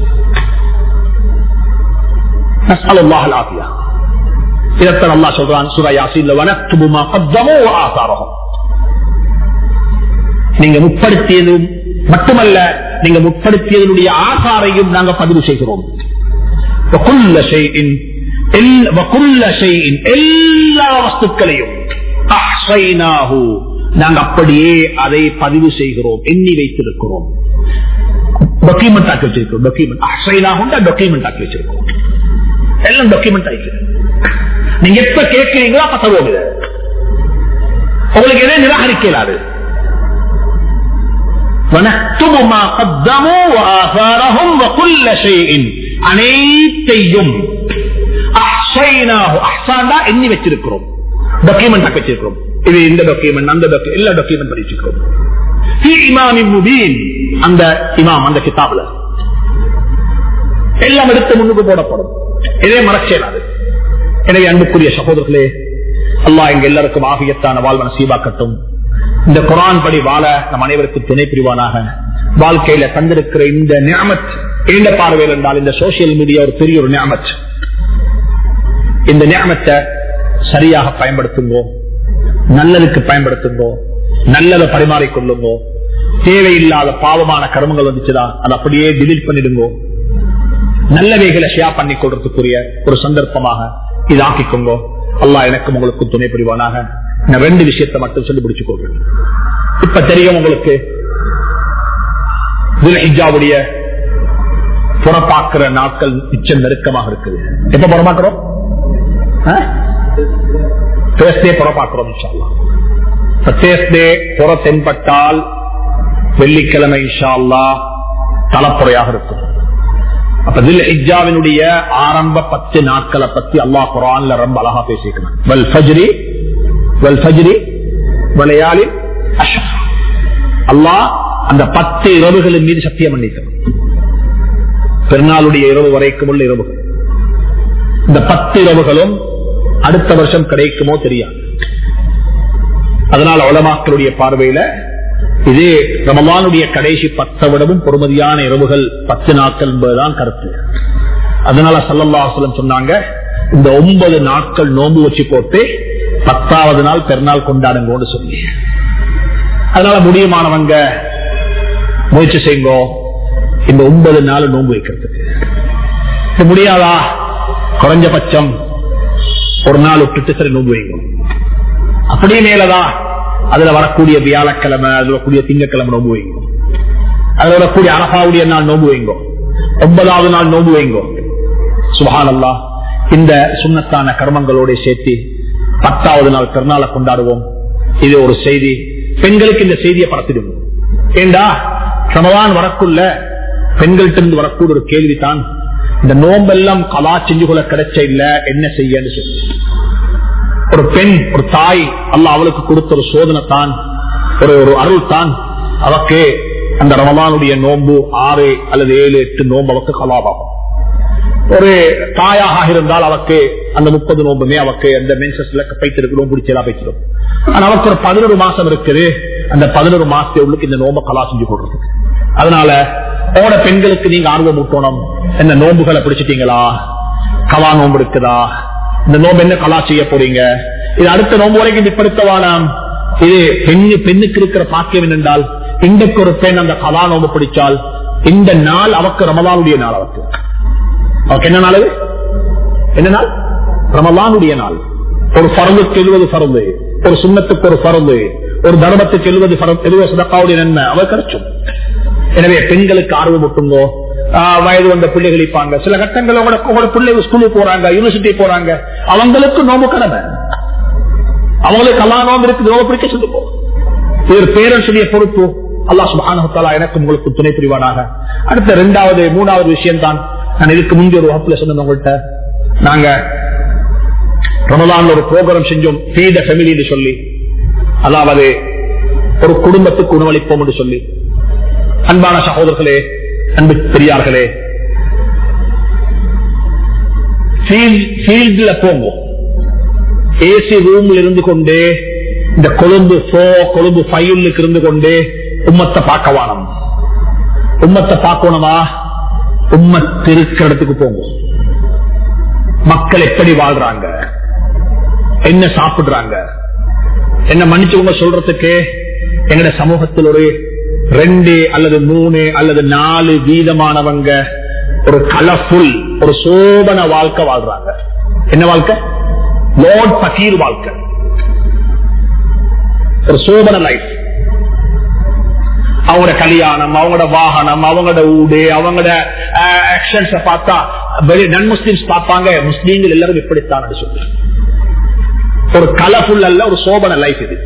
نسأل الله العافية இதத்தான் அல்லா சொல்றான் சுரா யாசின்ல வனக்துபு மா கத்தமோ ஆசாரகம் நீங்க முற்படுத்தியதும் மட்டுமல்ல நீங்க முற்படுத்தியதனுடைய ஆசாரையும் நாங்க பதிவு செய்கிறோம் وكل شيء எல்- وكل شيء எல்லா வஸ்துக்களையும் அஹ்சைனாஹு நாங்க அப்படியே அதை பதிவு செய்கிறோம் எண்ணி வைத்திருக்கிறோம் டாக்குமெண்ட் ஆக்கி வச்சிருக்கோம் டாக்குமெண்ட் அஹ்சைனாஹுண்டா டாக்குமெண்ட் ஆக்கி வச்சிருக்கோம் எல்லாம் டாக்குமெண்ட் ஆயிடுச்சு நீங்க எப்ப கேட்கிறீங்களோ அப்ப தருவோம் இதை. உங்களுக்கு எதை நிராகரிக்க இயலாது وَنَكْتُبُ مَا قَدَّمُوا وَآثَارَهُمْ وَكُلَّ شَيْءٍ அனைத்தையும் அஹ்சைனாஹு. அஹ்சான்னா எண்ணி வச்சிருக்கிறோம் டாக்குமெண்ட் ஆக்கி வச்சிருக்கிறோம் இது இந்த டாக்குமெண்ட் அந்த டாக்குமெண்ட் எல்லா டாக்குமெண்ட் பண்ணி வச்சிருக்கிறோம் ஃபீ இமாமின் முபீன். அந்த இமாம் அந்த கிதாப்ல எல்லாம் எடுத்து முன்னுக்கு போடப்படும் இதே மறச்சேராது எனவே அன்புக்குரிய சகோதரர்களே அல்லாஹ் எங்க எல்லாருக்கும் ஆகியத்தான வாழ்வன சீபாக்கட்டும் இந்த குரான் படி வாழ நம் அனைவருக்கும் துணை புரிவானாக வாழ்க்கையில தந்திருக்கிற இந்த நியமத் இந்த பார்வையில் என்றால் இந்த சோசியல் மீடியா ஒரு பெரிய ஒரு நியமத் இந்த நியமத்தை சரியாக பயன்படுத்துங்கோ நல்லதுக்கு பயன்படுத்துங்கோ நல்லதை பரிமாறிக்கொள்ளுங்கோ தேவையில்லாத பாவமான கர்மங்கள் வந்துச்சுதா அதை அப்படியே டிலீட் பண்ணிடுங்கோ நல்லவைகளை ஷேர் பண்ணி கொள்றதுக்குரிய ஒரு சந்தர்ப்பமாக இது ஆக்கிக்கோங்க அல்லாஹ் எனக்கும் உங்களுக்கும் துணை புரிவானாக நான் ரெண்டு விஷயத்தை மட்டும் சொல்லி பிடிச்சு கொள்றேன் இப்ப தெரியும் உங்களுக்கு துல்ஹிஜாவுடைய புறப்பாக்குற நாட்கள் மிச்சம் நெருக்கமாக இருக்குது எப்ப புறப்பாக்குறோம் தேர்ஸ்டே புறப்பாக்குறோம் இன்ஷா அல்லாஹ். இப்ப தேர்ஸ்டே புற தென்பட்டால் வெள்ளிக்கிழமை இன்ஷா அல்லாஹ் தலைப்புறையாக இருக்கும் அப்ப தில் ஹிஜாவினுடைய ஆரம்ப பத்து நாட்களை பத்தி அல்லாஹ் குரான்ல ரொம்ப அழகா பேசிக்கிறான் வல் ஃபஜ்ரி வல் ஃபஜ்ரி வலையாளி அஷ்ர் அல்லாஹ் அந்த பத்து இரவுகளின் மீது சத்தியம் பண்ணிக்கிறான் பெருநாளுடைய இரவு வரைக்கும் உள்ள இரவுகள் இந்த பத்து இரவுகளும் அடுத்த வருஷம் கிடைக்குமோ தெரியாது அதனால உலமாக்களுடைய பார்வையில இது ரமலானுடைய கடைசி பத்தை விடவும் பொறுமதியான இரவுகள் பத்து நாட்கள் என்பதுதான் கருத்து அதனால சல்லல்லாஹலம் சொன்னாங்க இந்த ஒன்பது நாட்கள் நோன்பு வச்சு போட்டு பத்தாவது நாள் பெருநாள் கொண்டாடுங்கன்னு சொல்லி அதனால முடியுமானவங்க முயற்சி செய்யுங்க இந்த ஒன்பது நாள் நோன்பு வைக்கிறதுக்கு இது முடியாதா குறைஞ்சபட்சம் ஒரு நாள் விட்டுட்டு சரி நோன்பு வைங்க அப்படியே மேலதா அதுல வரக்கூடிய வியாழக்கிழமை அதுல வரக்கூடிய திங்கக்கிழமை நோம்பு வைங்க அதுல வரக்கூடிய அரபாவுடைய நாள் நோம்பு வைங்க ஒன்பதாவது நாள் நோம்பு வைங்க சுபஹானல்லா இந்த சுண்ணத்தான கர்மங்களோட சேர்த்து பத்தாவது நாள் பெருநாளை கொண்டாடுவோம் இது ஒரு செய்தி பெண்களுக்கு இந்த செய்தியை பரத்திடுவோம் ஏண்டா சமவான் வரக்குள்ள பெண்கள்கிட்ட இருந்து வரக்கூடிய ஒரு கேள்விதான் இந்த நோம்பெல்லாம் கலா செஞ்சு கொள்ள கிடைச்ச இல்ல என்ன செய்யன்னு சொல்லி ஒரு பெண் ஒரு தாய் அல்ல அவளுக்கு கொடுத்த ஒரு சோதனை தான் ஒரு ஒரு அருள் தான் அவக்கு அந்த ரமலானுடைய நோன்பு ஆறு அல்லது ஏழு எட்டு நோன்பு அவக்கு கலாபாகும் ஒரு தாயாக இருந்தால் அவக்கு அந்த முப்பது நோம்புமே அவக்கு அந்த மென்சஸ்ல பைத்திருக்கிறோம் பிடிச்சதா பைத்திரும் ஆனா அவக்கு ஒரு பதினொரு மாசம் இருக்குது அந்த பதினொரு மாசத்தை உள்ளுக்கு இந்த நோம்ப கலா செஞ்சு போடுறதுக்கு அதனால ஓட பெண்களுக்கு நீங்க ஆர்வம் ஊட்டணும் என்ன நோம்புகளை பிடிச்சிட்டீங்களா கலா நோம்பு இருக்குதா இந்த நோம்பு என்ன கலா செய்ய போறீங்க இது அடுத்த நோம்பு வரைக்கும் பிற்படுத்தவானாம் இது பெண்ணு பெண்ணுக்கு இருக்கிற பாக்கியம் என்னென்றால் இன்றைக்கு ஒரு பெண் அந்த கலா நோம்பு பிடிச்சால் இந்த நாள் அவக்கு ரமலானுடைய நாள் அவருக்கு அவருக்கு என்ன நாள் இது? என்ன நாள் ரமலானுடைய நாள் ஒரு பருவுக்கு எழுவது பருவு ஒரு சுண்ணத்துக்கு ஒரு பருவு ஒரு தர்மத்துக்கு எழுவது எழுவது சதக்காவுடைய நன்மை அவர் கிடைச்சும் எனவே பெண்களுக்கு ஆர்வம் விட்டுங்கோ ஆஹ் வயது வந்த பிள்ளைகள் இருப்பாங்க சில கட்டங்கள் உங்களோட உங்களோட பிள்ளைகள் ஸ்கூலுக்கு போறாங்க யூனிவர்சிட்டி போறாங்க அவங்களுக்கு நோம்பு கடமை அவங்களுக்கு அல்லா நோம்பு இருக்குது நோம்பு பிடிக்க சொல்லுப்போ இது ஒரு பேரன்ஸுடைய பொறுப்பு அல்லாஹ் சுபானஹத்தாலா எனக்கு உங்களுக்கு துணை புரிவானாக அடுத்த ரெண்டாவது மூணாவது விஷயம் தான் நான் இதுக்கு முந்தைய ஒரு வகுப்புல சொன்னது உங்கள்கிட்ட நாங்க ரமலான் ஒரு ப்ரோக்ராம் செஞ்சோம் ஃபீட ஃபெமிலி சொல்லி அதாவது ஒரு குடும்பத்துக்கு உணவளிப்போம் என்று சொல்லி அன்பான சகோதரர்களே அன்பு பெரியார்களே ஃபீல்ட்ல போங்க ஏசி ரூம்ல இருந்து கொண்டே இந்த கொழும்பு போ கொழும்பு ஃபைலுக்கு இருந்து கொண்டே உம்மத்தை பார்க்க வானம் உம்மத்தை பார்க்கணுமா உம்மத் இருக்கிற இடத்துக்கு போங்க மக்கள் எப்படி வாழ்றாங்க என்ன சாப்பிடுறாங்க என்ன மன்னிச்சுவங்க சொல்றதுக்கு எங்கட சமூகத்தில் ஒரு ரெண்டு அல்லது மூணு அல்லது நாலு வீதமானவங்க ஒரு கலர்ஃபுல் ஒரு சோபன வாழ்க்கை வாழ்றாங்க என்ன வாழ்க்கை லோட் பகீர் வாழ்க்கை ஒரு சோபன லைஃப் அவங்களோட கல்யாணம் அவங்களோட வாகனம் அவங்களோட ஊடு அவங்களோட ஆக்ஷன்ஸ் பார்த்தா வெளி நன் முஸ்லிம்ஸ் பார்ப்பாங்க முஸ்லீம்கள் எல்லாரும் இப்படித்தான் சொல்லி ஒரு கலர்ஃபுல் அல்ல ஒரு சோபன லைஃப் இது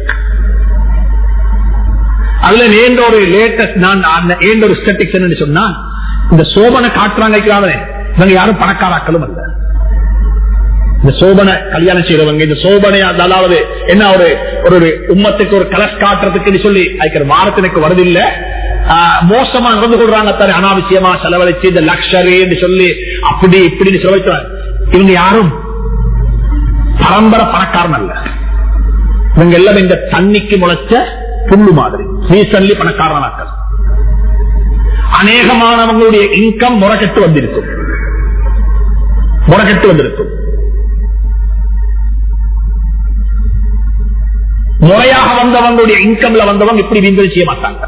அதுல ஏண்ட ஒரு லேட்டஸ்ட் நான் ஏண்ட ஒரு ஸ்டட்டிக்ஸ் என்னன்னு சொன்னா இந்த சோபனை காட்டுறாங்க இவங்க யாரும் பணக்காராக்களும் அல்ல இந்த சோபனை கல்யாணம் செய்யறவங்க இந்த சோபனை அதாவது என்ன ஒரு ஒரு உம்மத்துக்கு ஒரு கலர் காட்டுறதுக்கு சொல்லி அதுக்கு வாரத்தினுக்கு வருதில்லை மோசமா நடந்து கொள்றாங்க தானே அனாவசியமா செலவழிச்சு இந்த லக்ஷரி சொல்லி அப்படி இப்படின்னு செலவழிக்கிறாங்க இவங்க யாரும் பரம்பரை பணக்காரன் அல்ல இவங்க எல்லாம் இந்த தண்ணிக்கு முளைச்ச புல்லு மாதிரி ரீசன்லி பணக்காரனாக்கள் அநேகமானவங்களுடைய இன்கம் முறைகட்டு வந்திருக்கும் முறைகட்டு வந்திருக்கும் முறையாக வந்தவங்களுடைய இன்கம்ல வந்தவங்க இப்படி வீண்கள் செய்ய மாட்டாங்க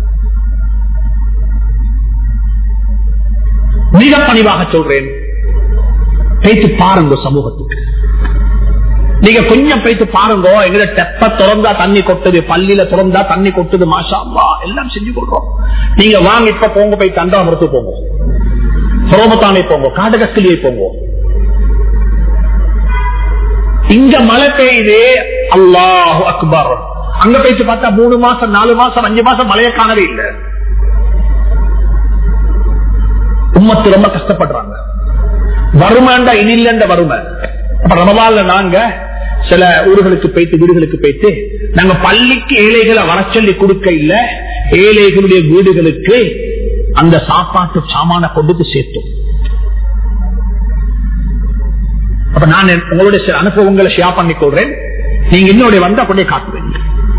மிக பணிவாக சொல்றேன் பேச்சு பாருங்க சமூகத்துக்கு நீங்க கொஞ்சம் போயிட்டு பாருங்க எங்க தெப்ப திறந்தா தண்ணி கொட்டுது பள்ளியில திறந்தா தண்ணி கொட்டுது மாஷா எல்லாம் செஞ்சு கொடுறோம் நீங்க வாங்க இப்ப போங்க போய் தண்டாமரத்து போங்க சரோமத்தானே போங்க காடகஸ்கிலியை போங்க இங்க மழை பெய்யுது அல்லாஹு அக்பர் அங்க போயிட்டு பார்த்தா மூணு மாசம் நாலு மாசம் அஞ்சு மாசம் மழைய காணவே இல்லை உம்மத்து ரொம்ப கஷ்டப்படுறாங்க வறுமைண்டா இனிலண்ட வறுமை அப்ப ரமதான்ல நாங்க சில ஊர்களுக்கு போயிட்டு வீடுகளுக்கு போயிட்டு நாங்க பள்ளிக்கு ஏழைகளை வர சொல்லி கொடுக்க இல்ல ஏழைகளுடைய வீடுகளுக்கு அந்த சாப்பாட்டு சாமான கொண்டு சேர்த்தோம் அப்ப நான் உங்களுடைய சில அனுபவங்களை ஷேர் பண்ணி கொள்றேன் நீங்க இன்னொரு வந்தா கொண்டே காட்டுவீங்க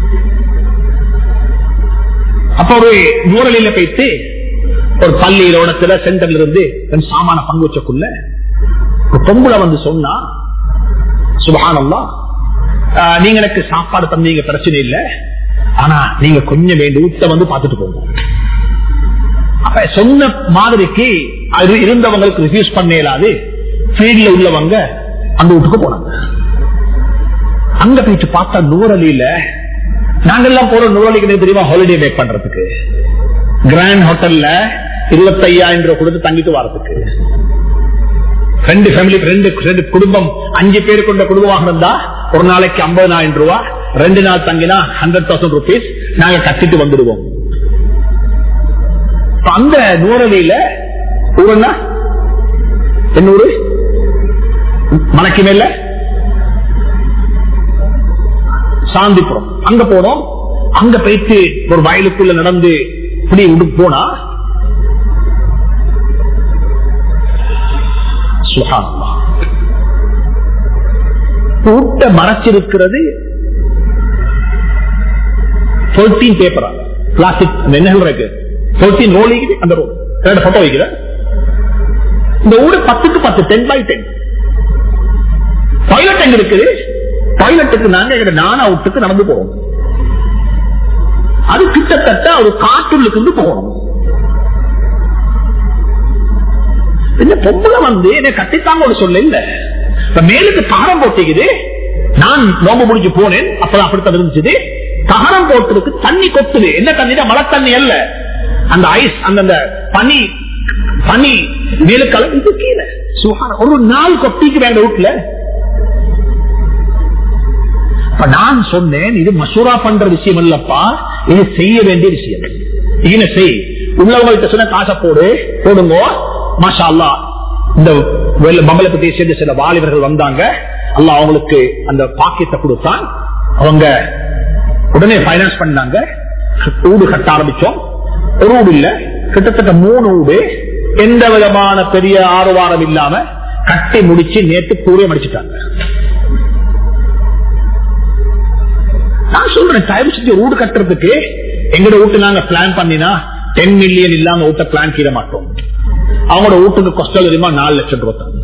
அப்ப ஒரு ஊரலில போயிட்டு ஒரு பள்ளியில இடத்துல சென்டர்ல இருந்து சாமான பங்கு வச்சக்குள்ள ஒரு பொம்பளை வந்து சொன்னா சுபகானம்மா நீங்க எனக்கு சாப்பாடு தந்தீங்க பிரச்சனை இல்லை ஆனா நீங்க கொஞ்சம் வேண்டி வீட்டை வந்து பார்த்துட்டு போங்க அப்ப சொன்ன மாதிரிக்கு அது இருந்தவங்களுக்கு ரிஃப்யூஸ் பண்ண இயலாது ஃபீல்ட்ல உள்ளவங்க அந்த வீட்டுக்கு போனாங்க அங்க போயிட்டு பார்த்தா நூறலியில நாங்கெல்லாம் போற நூறலிக்கு தெரியுமா ஹாலிடே மேக் பண்றதுக்கு கிராண்ட் ஹோட்டல்ல இருபத்தையாயிரம் ரூபாய் கொடுத்து தங்கிட்டு வரதுக்கு ரெண்டு ஃபேமிலி ரெண்டு ரெண்டு குடும்பம் அஞ்சு பேர் கொண்ட குடும்பமாக இருந்தா ஒரு நாளைக்கு ஐம்பதாயிரம் ரூபாய் ரெண்டு நாள் தங்கினா ஹண்ட்ரட் தௌசண்ட் ருபீஸ் நாங்க கட்டிட்டு வந்துடுவோம் அந்த நூறலியில ஊருன்னா என்ன ஊரு மலைக்கு மேல சாந்திபுரம் அங்க போனோம் அங்க போயிட்டு ஒரு வயலுக்குள்ள நடந்து இப்படி போனா கூட்ட மறைச்சிருக்கிறது பேப்பரா பிளாஸ்டிக் என்ன இருக்கு நோலிக்கு அந்த போட்டோ வைக்கிற இந்த ஊரு பத்துக்கு பத்து டென் பை டென் டாய்லெட் எங்க இருக்குது டாய்லெட்டுக்கு நாங்க எங்க நான் அவுட்டுக்கு நடந்து போவோம் அது கிட்டத்தட்ட ஒரு காட்டுள்ளுக்கு இருந்து போகணும் இந்த பொம்பளை வந்து என்ன கட்டித்தாங்க ஒரு சொல்ல இல்ல இப்ப மேலுக்கு தகரம் போட்டிக்குது நான் நோம்பு முடிஞ்சு போனேன் அப்பதான் அப்படித்தான் இருந்துச்சு தகரம் போட்டிருக்கு தண்ணி கொத்துது என்ன தண்ணி மழை தண்ணி அல்ல அந்த ஐஸ் அந்த பனி பனி மேலுக்காலம் இது கீழே சுகான ஒரு நாள் கொட்டிக்கு வேண்ட வீட்டுல இப்ப நான் சொன்னேன் இது மசூரா பண்ற விஷயம் இல்லப்பா இது செய்ய வேண்டிய விஷயம் இது செய் உள்ளவங்கள்ட்ட சொன்ன காசை போடு போடுங்க மாஷா அல்லா இந்த மம்பலப்பட்டியை சேர்ந்த சில வாலிபர்கள் வந்தாங்க அல்ல அவங்களுக்கு அந்த பாக்கியத்தை கொடுத்தான் அவங்க உடனே பைனான்ஸ் பண்ணாங்க ஊடு கட்ட ஆரம்பிச்சோம் ஒரு ஊடு இல்ல கிட்டத்தட்ட மூணு ஊடு எந்த விதமான பெரிய ஆறுவாரம் இல்லாம கட்டி முடிச்சு நேற்று கூறிய முடிச்சுட்டாங்க நான் சொல்றேன் தயவு செஞ்சு வீடு கட்டுறதுக்கு எங்கட வீட்டு நாங்க பிளான் பண்ணினா டென் மில்லியன் இல்லாம வீட்டை பிளான் கீழ மாட்டோம் அவங்களோட வீட்டுக்கு கொஸ்டல் தெரியுமா நாலு லட்சம் ரூபாய் தான்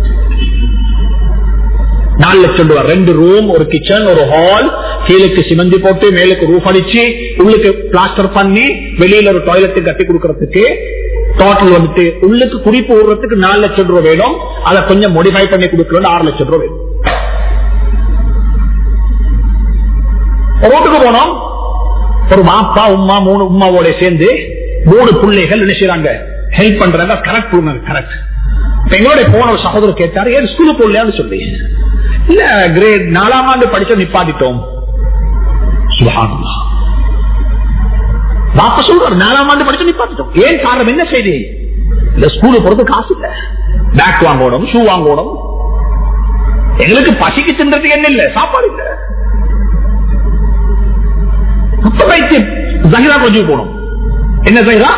நாலு லட்சம் ரூபாய் ரெண்டு ரூம் ஒரு கிச்சன் ஒரு ஹால் கீழுக்கு சிமெந்தி போட்டு மேலுக்கு ரூஃப் அடிச்சு உள்ளுக்கு பிளாஸ்டர் பண்ணி வெளியில ஒரு டாய்லெட் கட்டி கொடுக்கறதுக்கு டோட்டல் வந்துட்டு உள்ளுக்கு குறிப்பு விடுறதுக்கு நாலு லட்சம் ரூபாய் வேணும் அதை கொஞ்சம் மோடிஃபை பண்ணி கொடுக்கறது ஆறு லட்சம் ரூபாய் வேணும் ரோட்டுக்கு போனோம் ஒரு மாப்பா உமா மூணு உமாவோட சேர்ந்து மூணு பிள்ளைகள் என்ன செய்யறாங்க ஹெல்ப் பண்றாங்க கரெக்ட் கொடுங்க கரெக்ட் எங்களோட போன ஒரு சகோதரர் கேட்டாரு ஏன் ஸ்கூலுக்கு போடலையான்னு சொல்லி இல்ல கிரேட் நாலாம் ஆண்டு படிச்ச நிப்பாட்டிட்டோம் சுபஹானல்லாஹ். பாப்பா சொல்றாரு நாலாம் ஆண்டு படிச்சு நிப்பாட்டிட்டோம் ஏன் காரணம் என்ன செய்தி இல்ல ஸ்கூலுக்கு போறது காசு இல்ல பேக் வாங்கணும் ஷூ வாங்கணும் எங்களுக்கு பசிக்கு தின்றதுக்கு என்ன இல்ல சாப்பாடு இல்ல அப்ப வைத்து ஜஹிரா கொஞ்சம் போனோம் என்ன ஜஹிரா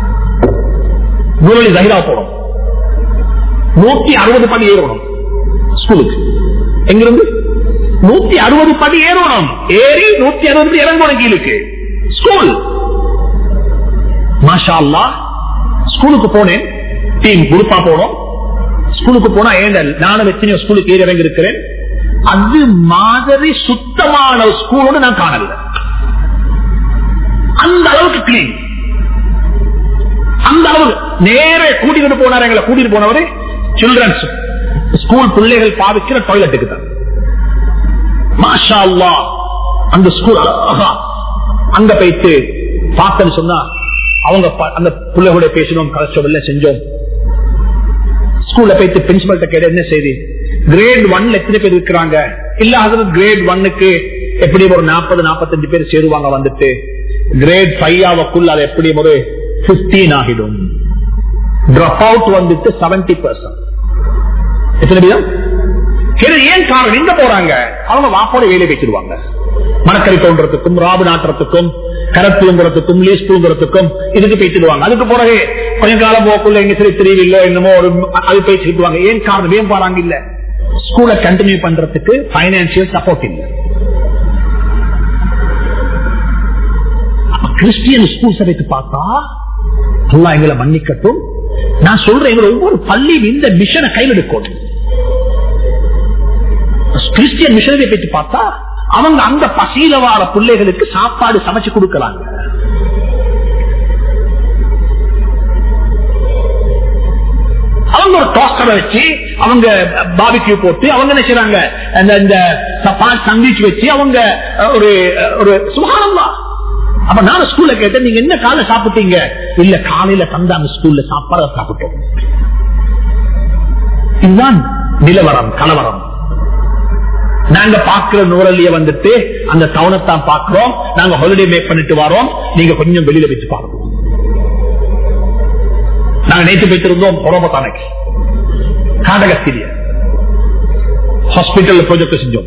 நூறு ஜஹிரா போனோம் நூத்தி அறுபது படி ஏறணும் ஸ்கூலுக்கு எங்கிருந்து நூத்தி அறுபது படி ஏறணும் ஏறி நூத்தி அறுபது படி இறங்கணும் கீழுக்கு ஸ்கூல் மாஷா அல்லாஹ் ஸ்கூலுக்கு போனேன் டீம் குரூப்பா போனோம் ஸ்கூலுக்கு போனா ஏண்டல் நானும் எத்தனையோ ஸ்கூலுக்கு ஏறி இறங்கி இருக்கிறேன் அது மாதிரி சுத்தமான ஸ்கூலோடு நான் காணல அந்த அளவுக்கு கிளீன் அந்த அளவு நேர கூட்டிட்டு போனார் எங்களை கூட்டிட்டு போனவரு சில்ட்ரன்ஸ் ஸ்கூல் பிள்ளைகள் பாவிக்கிற டாய்லெட்டுக்கு தான் மாஷா அல்லாஹ் அந்த ஸ்கூல் அழகா அங்க போயிட்டு பார்த்தேன்னு சொன்னா அவங்க ப- அந்த பிள்ளைகளோட பேசினோம் கலைச்சோம் எல்லாம் செஞ்சோம் ஸ்கூல்ல போயிட்டு பிரின்சிபல்ட்ட கேட்ட என்ன செய்தி கிரேட் ஒன்ல எத்தனை பேர் இருக்கிறாங்க இல்ல அது கிரேட் ஒன்னுக்கு எப்படி ஒரு நாற்பது நாற்பத்தஞ்சு பேர் சேருவாங்க வந்துட்டு கிரேட் ஃபைவ் ஆவக்குள்ள அது எப்படி ஒரு 15 ஆகிடும் ட்ராப் அவுட் வந்துட்டு செவன்டி பர்சன்ட் எத்தனை வீதம் இது ஏன் காரணம் எங்க போறாங்க அவங்க வாப்போட வேலை வச்சிருவாங்க மணக்கறி தோன்றதுக்கும் ராபு நாட்டுறதுக்கும் கரத் தூங்குறதுக்கும் லீஸ் தூங்குறதுக்கும் இதுக்கு பேசிடுவாங்க அதுக்கு பிறகு கொஞ்ச காலம் போக்குள்ள எங்க சரி தெரியவில்லை என்னமோ ஒரு அது பேசிடுவாங்க ஏன் காரணம் ஏன் போறாங்க இல்ல ஸ்கூலை கண்டினியூ பண்றதுக்கு பைனான்சியல் சப்போர்ட் இல்லை கிறிஸ்டியன் ஸ்கூல்ஸ் வைத்து பார்த்தா அல்லாஹ் எங்களை மன்னிக்கட்டும் நான் சொல்றேன் எங்களை ஒவ்வொரு பள்ளி இந்த மிஷனை கையில் எடுக்கணும் கிறிஸ்டியன் மிஷனரி பற்றி பார்த்தா அவங்க அந்த பசியில வாழ பிள்ளைகளுக்கு சாப்பாடு சமைச்சு கொடுக்கறாங்க அவங்க ஒரு டோஸ்டரை வச்சு அவங்க பாபிக்யூ போட்டு அவங்க என்ன செய்றாங்க அந்த இந்த சந்தீச் வச்சு அவங்க அஹ், ஒரு அஹ், ஒரு சுகானந்தா அப்ப நான் ஸ்கூல்ல கேட்டேன் நீங்க என்ன காலை சாப்பிட்டீங்க இல்ல காலையில தந்தாங்க ஸ்கூல்ல சாப்பாடு சாப்பிட்டோம் இதுதான் நிலவரம் கலவரம் நாங்க பாக்குற நூறலிய வந்துட்டு அந்த டவுனத்தான் பாக்குறோம் நாங்க ஹாலிடே மேக் பண்ணிட்டு வரோம் நீங்க கொஞ்சம் வெளியில வச்சு பாருங்க நாங்க நேற்று போயிட்டிருந்தோம் பொறோபத்தானைக்கு காடகஸ்திரிய ஹாஸ்பிட்டல் ப்ராஜெக்ட் செஞ்சோம்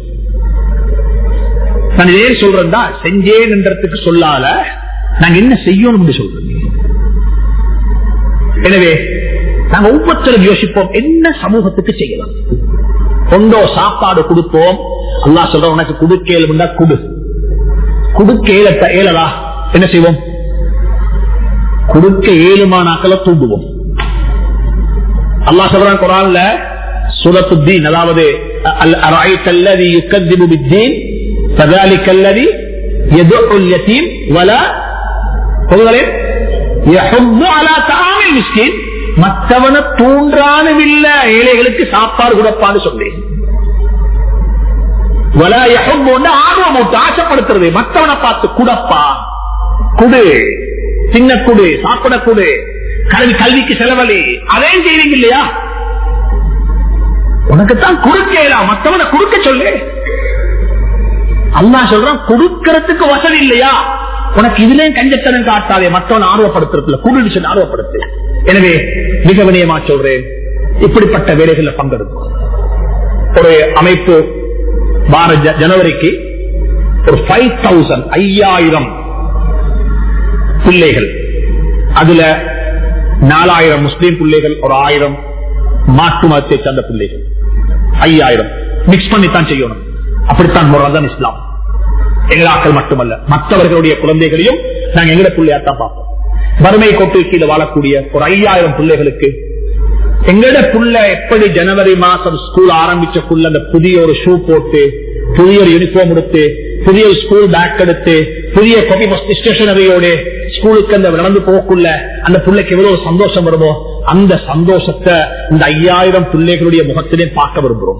நான் ஏன் சொல்றேன்னா செஞ்சேன்ன்றதுக்கு சொல்லால நாங்க என்ன செய்யணும் சொல்றேன் எனவே நாங்க ஒவ்வொருத்தரும் யோசிப்போம் என்ன சமூகத்துக்கு செய்யலாம் கொண்டோ சாப்பாடு கொடுப்போம் அல்லாஹ் சொல்ற உனக்கு குடுக்கேலும்டா குடு குடுக்க ஏழலா என்ன செய்வோம் குடுக்க ஏழுமானாக்களை தூங்குவோம் அல்லாஹ் சொல்றான் குரான்ல சுரத்துத்தீன் அதாவது அல் அராய்த் அல்லதி யுக்கத்திபு பித்தீன் فذلك الذي يدعو اليتيم ولا சொல்லுங்களேன் يحض على طعام المسكين மற்றவன தூண்டானுமில்ல ஏழைகளுக்கு சாப்பாடு கொடுப்பான்னு சொன்னேன் வலா யஹும்மு வந்து ஆர்வம் ஊட்டு ஆசைப்படுத்துறது மற்றவனை பார்த்து குடப்பா குடு சின்ன குடு சாப்பிட குடு கல்வி கல்விக்கு செலவழி அதையும் செய்வீங்க இல்லையா உனக்குத்தான் குடுக்கலாம் மற்றவனை கொடுக்க சொல்லு அல்லாஹ் சொல்றான் கொடுக்கறதுக்கு வசதி இல்லையா உனக்கு இதுலயும் கஞ்சத்தனம் காட்டாதே மற்றவன் ஆர்வப்படுத்துறதுல குடு சொல்லி ஆர்வப்படுத்து எனவே மிக வினயமா சொல்றேன் இப்படிப்பட்ட வேலைகளில் பங்கெடுக்கும் ஒரு அமைப்பு வார ஜ- ஜனவரிக்கு ஒரு ஃபைவ் தௌசண்ட் ஐயாயிரம் பிள்ளைகள் அதுல நாலாயிரம் முஸ்லீம் பிள்ளைகள் ஒரு ஆயிரம் மாட்டு மதத்தை சேர்ந்த பிள்ளைகள் ஐயாயிரம் மிக்ஸ் பண்ணித்தான் செய்யணும் அப்படித்தான் முறைதான் இஸ்லாம் எங்களாக்கள் மட்டுமல்ல மற்றவர்களுடைய குழந்தைகளையும் நாங்க எங்கட பிள்ளையாத்தான் பார்ப்போம் வறுமை கோட்டு கீழே வாழக்கூடிய ஒரு ஐயாயிரம் பிள்ளைகளுக்கு எங்கட புள்ள எப்படி ஜனவரி மாசம் ஸ்கூல் ஆரம்பிச்ச புள்ள அந்த புதிய ஒரு ஷூ போட்டு புதிய ஒரு யூனிஃபார்ம் எடுத்து புதிய ஒரு ஸ்கூல் பேக் எடுத்து புதிய காபி ஸ்டேஷனரியோட ஸ்கூலுக்கு அந்த நடந்து போகக்குள்ள அந்த பிள்ளைக்கு எவ்வளவு சந்தோஷம் வருமோ அந்த சந்தோஷத்தை இந்த ஐயாயிரம் பிள்ளைகளுடைய முகத்திலே பார்க்க விரும்புகிறோம்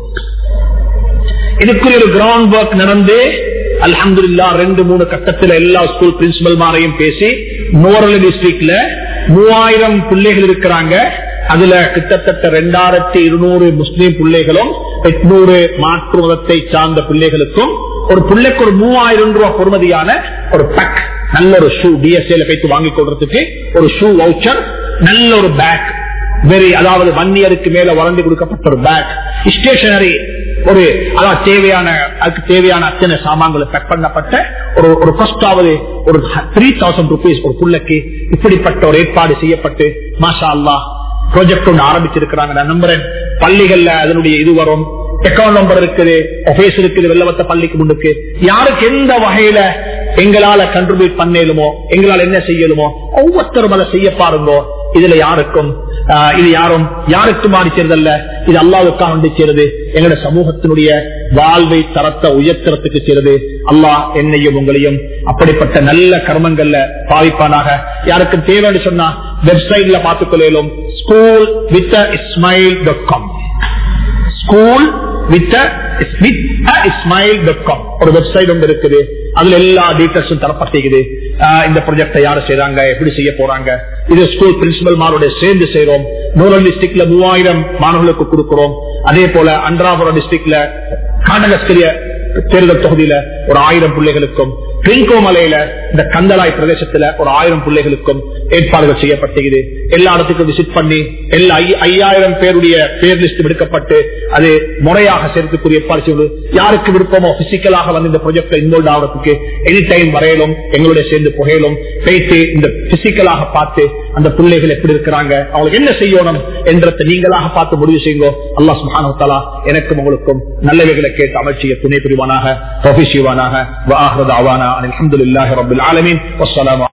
இதுக்குரிய ஒரு கிரவுண்ட் ஒர்க் நடந்து அல்ஹம்துலில்லா ரெண்டு மூணு கட்டத்தில் எல்லா ஸ்கூல் பிரின்சிபல் மாரையும் பேசி நோரல் டிஸ்ட்ரிக்ட்ல மூவாயிரம் பிள்ளைகள் இருக்கிறாங்க அதுல கிட்டத்தட்ட ரெண்டாயிரத்தி இருநூறு முஸ்லீம் பிள்ளைகளும் எட்நூறு மாற்று மதத்தை சார்ந்த பிள்ளைகளுக்கும் ஒரு பிள்ளைக்கு ஒரு மூவாயிரம் ரூபாய் பொறுமதியான ஒரு பேக் நல்ல ஒரு ஷூ டிஎஸ்ஏல போயிட்டு வாங்கி கொள்றதுக்கு ஒரு ஷூ வவுச்சர் நல்ல ஒரு பேக் வெரி அதாவது ஒன் இயருக்கு மேல வளர்ந்து கொடுக்கப்பட்ட ஒரு பேக் ஸ்டேஷனரி ஒரு அதாவது தேவையான அதுக்கு தேவையான அத்தனை சாமான்களை பேக் பண்ணப்பட்ட ஒரு ஒரு ஃபர்ஸ்டாவது ஒரு த்ரீ தௌசண்ட் ருபீஸ் ஒரு புள்ளைக்கு இப்படிப்பட்ட ஒரு ஏற்பாடு செய்யப்பட்டு மாஷா அல்லா ப்ராஜெக்ட் ஒன்று ஆரம்பிச்சிருக்கிறாங்க நான் நம்புறேன் பள்ளிகள்ல அதனுடைய இது வரும் அக்கௌண்ட் நம்பர் இருக்குது ஆபீஸ் இருக்குது வெள்ளவத்த பள்ளிக்கு முன்னுக்கு யாருக்கு எந்த வகையில எங்களால கண்ட்ரிபியூட் பண்ணலுமோ எங்களால் என்ன செய்யலுமோ ஒவ்வொருத்தரும் அதை செய்ய பாருங்கோ இதுல யாருக்கும் ஆஹ், இது யாரும் யாருக்கு மாறி சேர்ந்தல்ல இது அல்லாவுக்காக வந்து சேருது எங்களோட சமூகத்தினுடைய வாழ்வை தரத்தை உயர்த்தறதுக்கு சேருது அல்லாஹ் என்னையும் உங்களையும் அப்படிப்பட்ட நல்ல கர்மங்கள்ல பாவிப்பானாக யாருக்கும் தேவைன்னு சொன்னா வெப்சைட்ல பார்த்துக் கொள்ளும் school with Ismail dot com school with Ismail dot com ஒரு வெப்சைட் ஒன்று இருக்குது அதுல எல்லா டீட்டெயில்ஸும் தரப்பட்டிருக்குது ஆஹ் இந்த ப்ராஜெக்டை யாரு செய்றாங்க எப்படி செய்ய போறாங்க இது ஸ்கூல் பிரின்சிபல் மாரோட சேர்ந்து செய்யறோம் நூரல் டிஸ்ட்ரிக்ட்ல மூவாயிரம் மாணவர்களுக்கு கொடுக்கிறோம் அதே போல அன்றாபுரம் டிஸ்ட்ரிக்ட்ல காண்டகஸ்கரிய தேர்தல் தொகுதியில ஒரு ஆயிரம் பிள்ளைகளுக்கும் பிரிங்கோ மலையில இந்த கந்தலாய் பிரதேசத்துல ஒரு ஆயிரம் பிள்ளைகளுக்கும் ஏற்பாடுகள் செய்யப்பட்டிருக்குது எல்லா இடத்துக்கும் விசிட் பண்ணி எல்லா ஐ- ஐயாயிரம் பேருடைய பேர் லிஸ்ட் எடுக்கப்பட்டு அது முறையாக சேர்த்துக்குரிய ஏற்பாடு செய்வது யாருக்கு விருப்பமோ பிசிக்கலாக வந்து இந்த ப்ராஜெக்ட் இன்வால்வ் ஆகிறதுக்கு எனி டைம் வரையிலும் எங்களுடைய சேர்ந்து புகையிலும் பேசி இந்த பிசிக்கலாக பார்த்து அந்த பிள்ளைகள் எப்படி இருக்கிறாங்க அவங்களுக்கு என்ன செய்யணும் என்றதை நீங்களாக பார்த்து முடிவு செய்யுங்க அல்லாஹ் சுப்ஹானஹு வ தஆலா எனக்கும் உங்களுக்கும் நல்லவைகளை கேட்டு அமைச்சிய துணை புரிவானாக செய்வானாக வ ஆஹிரு தஅவானா அனில் ஹம்துலில்லாஹி ரப்பில் ஆலமீன் வஸ்ஸலாமு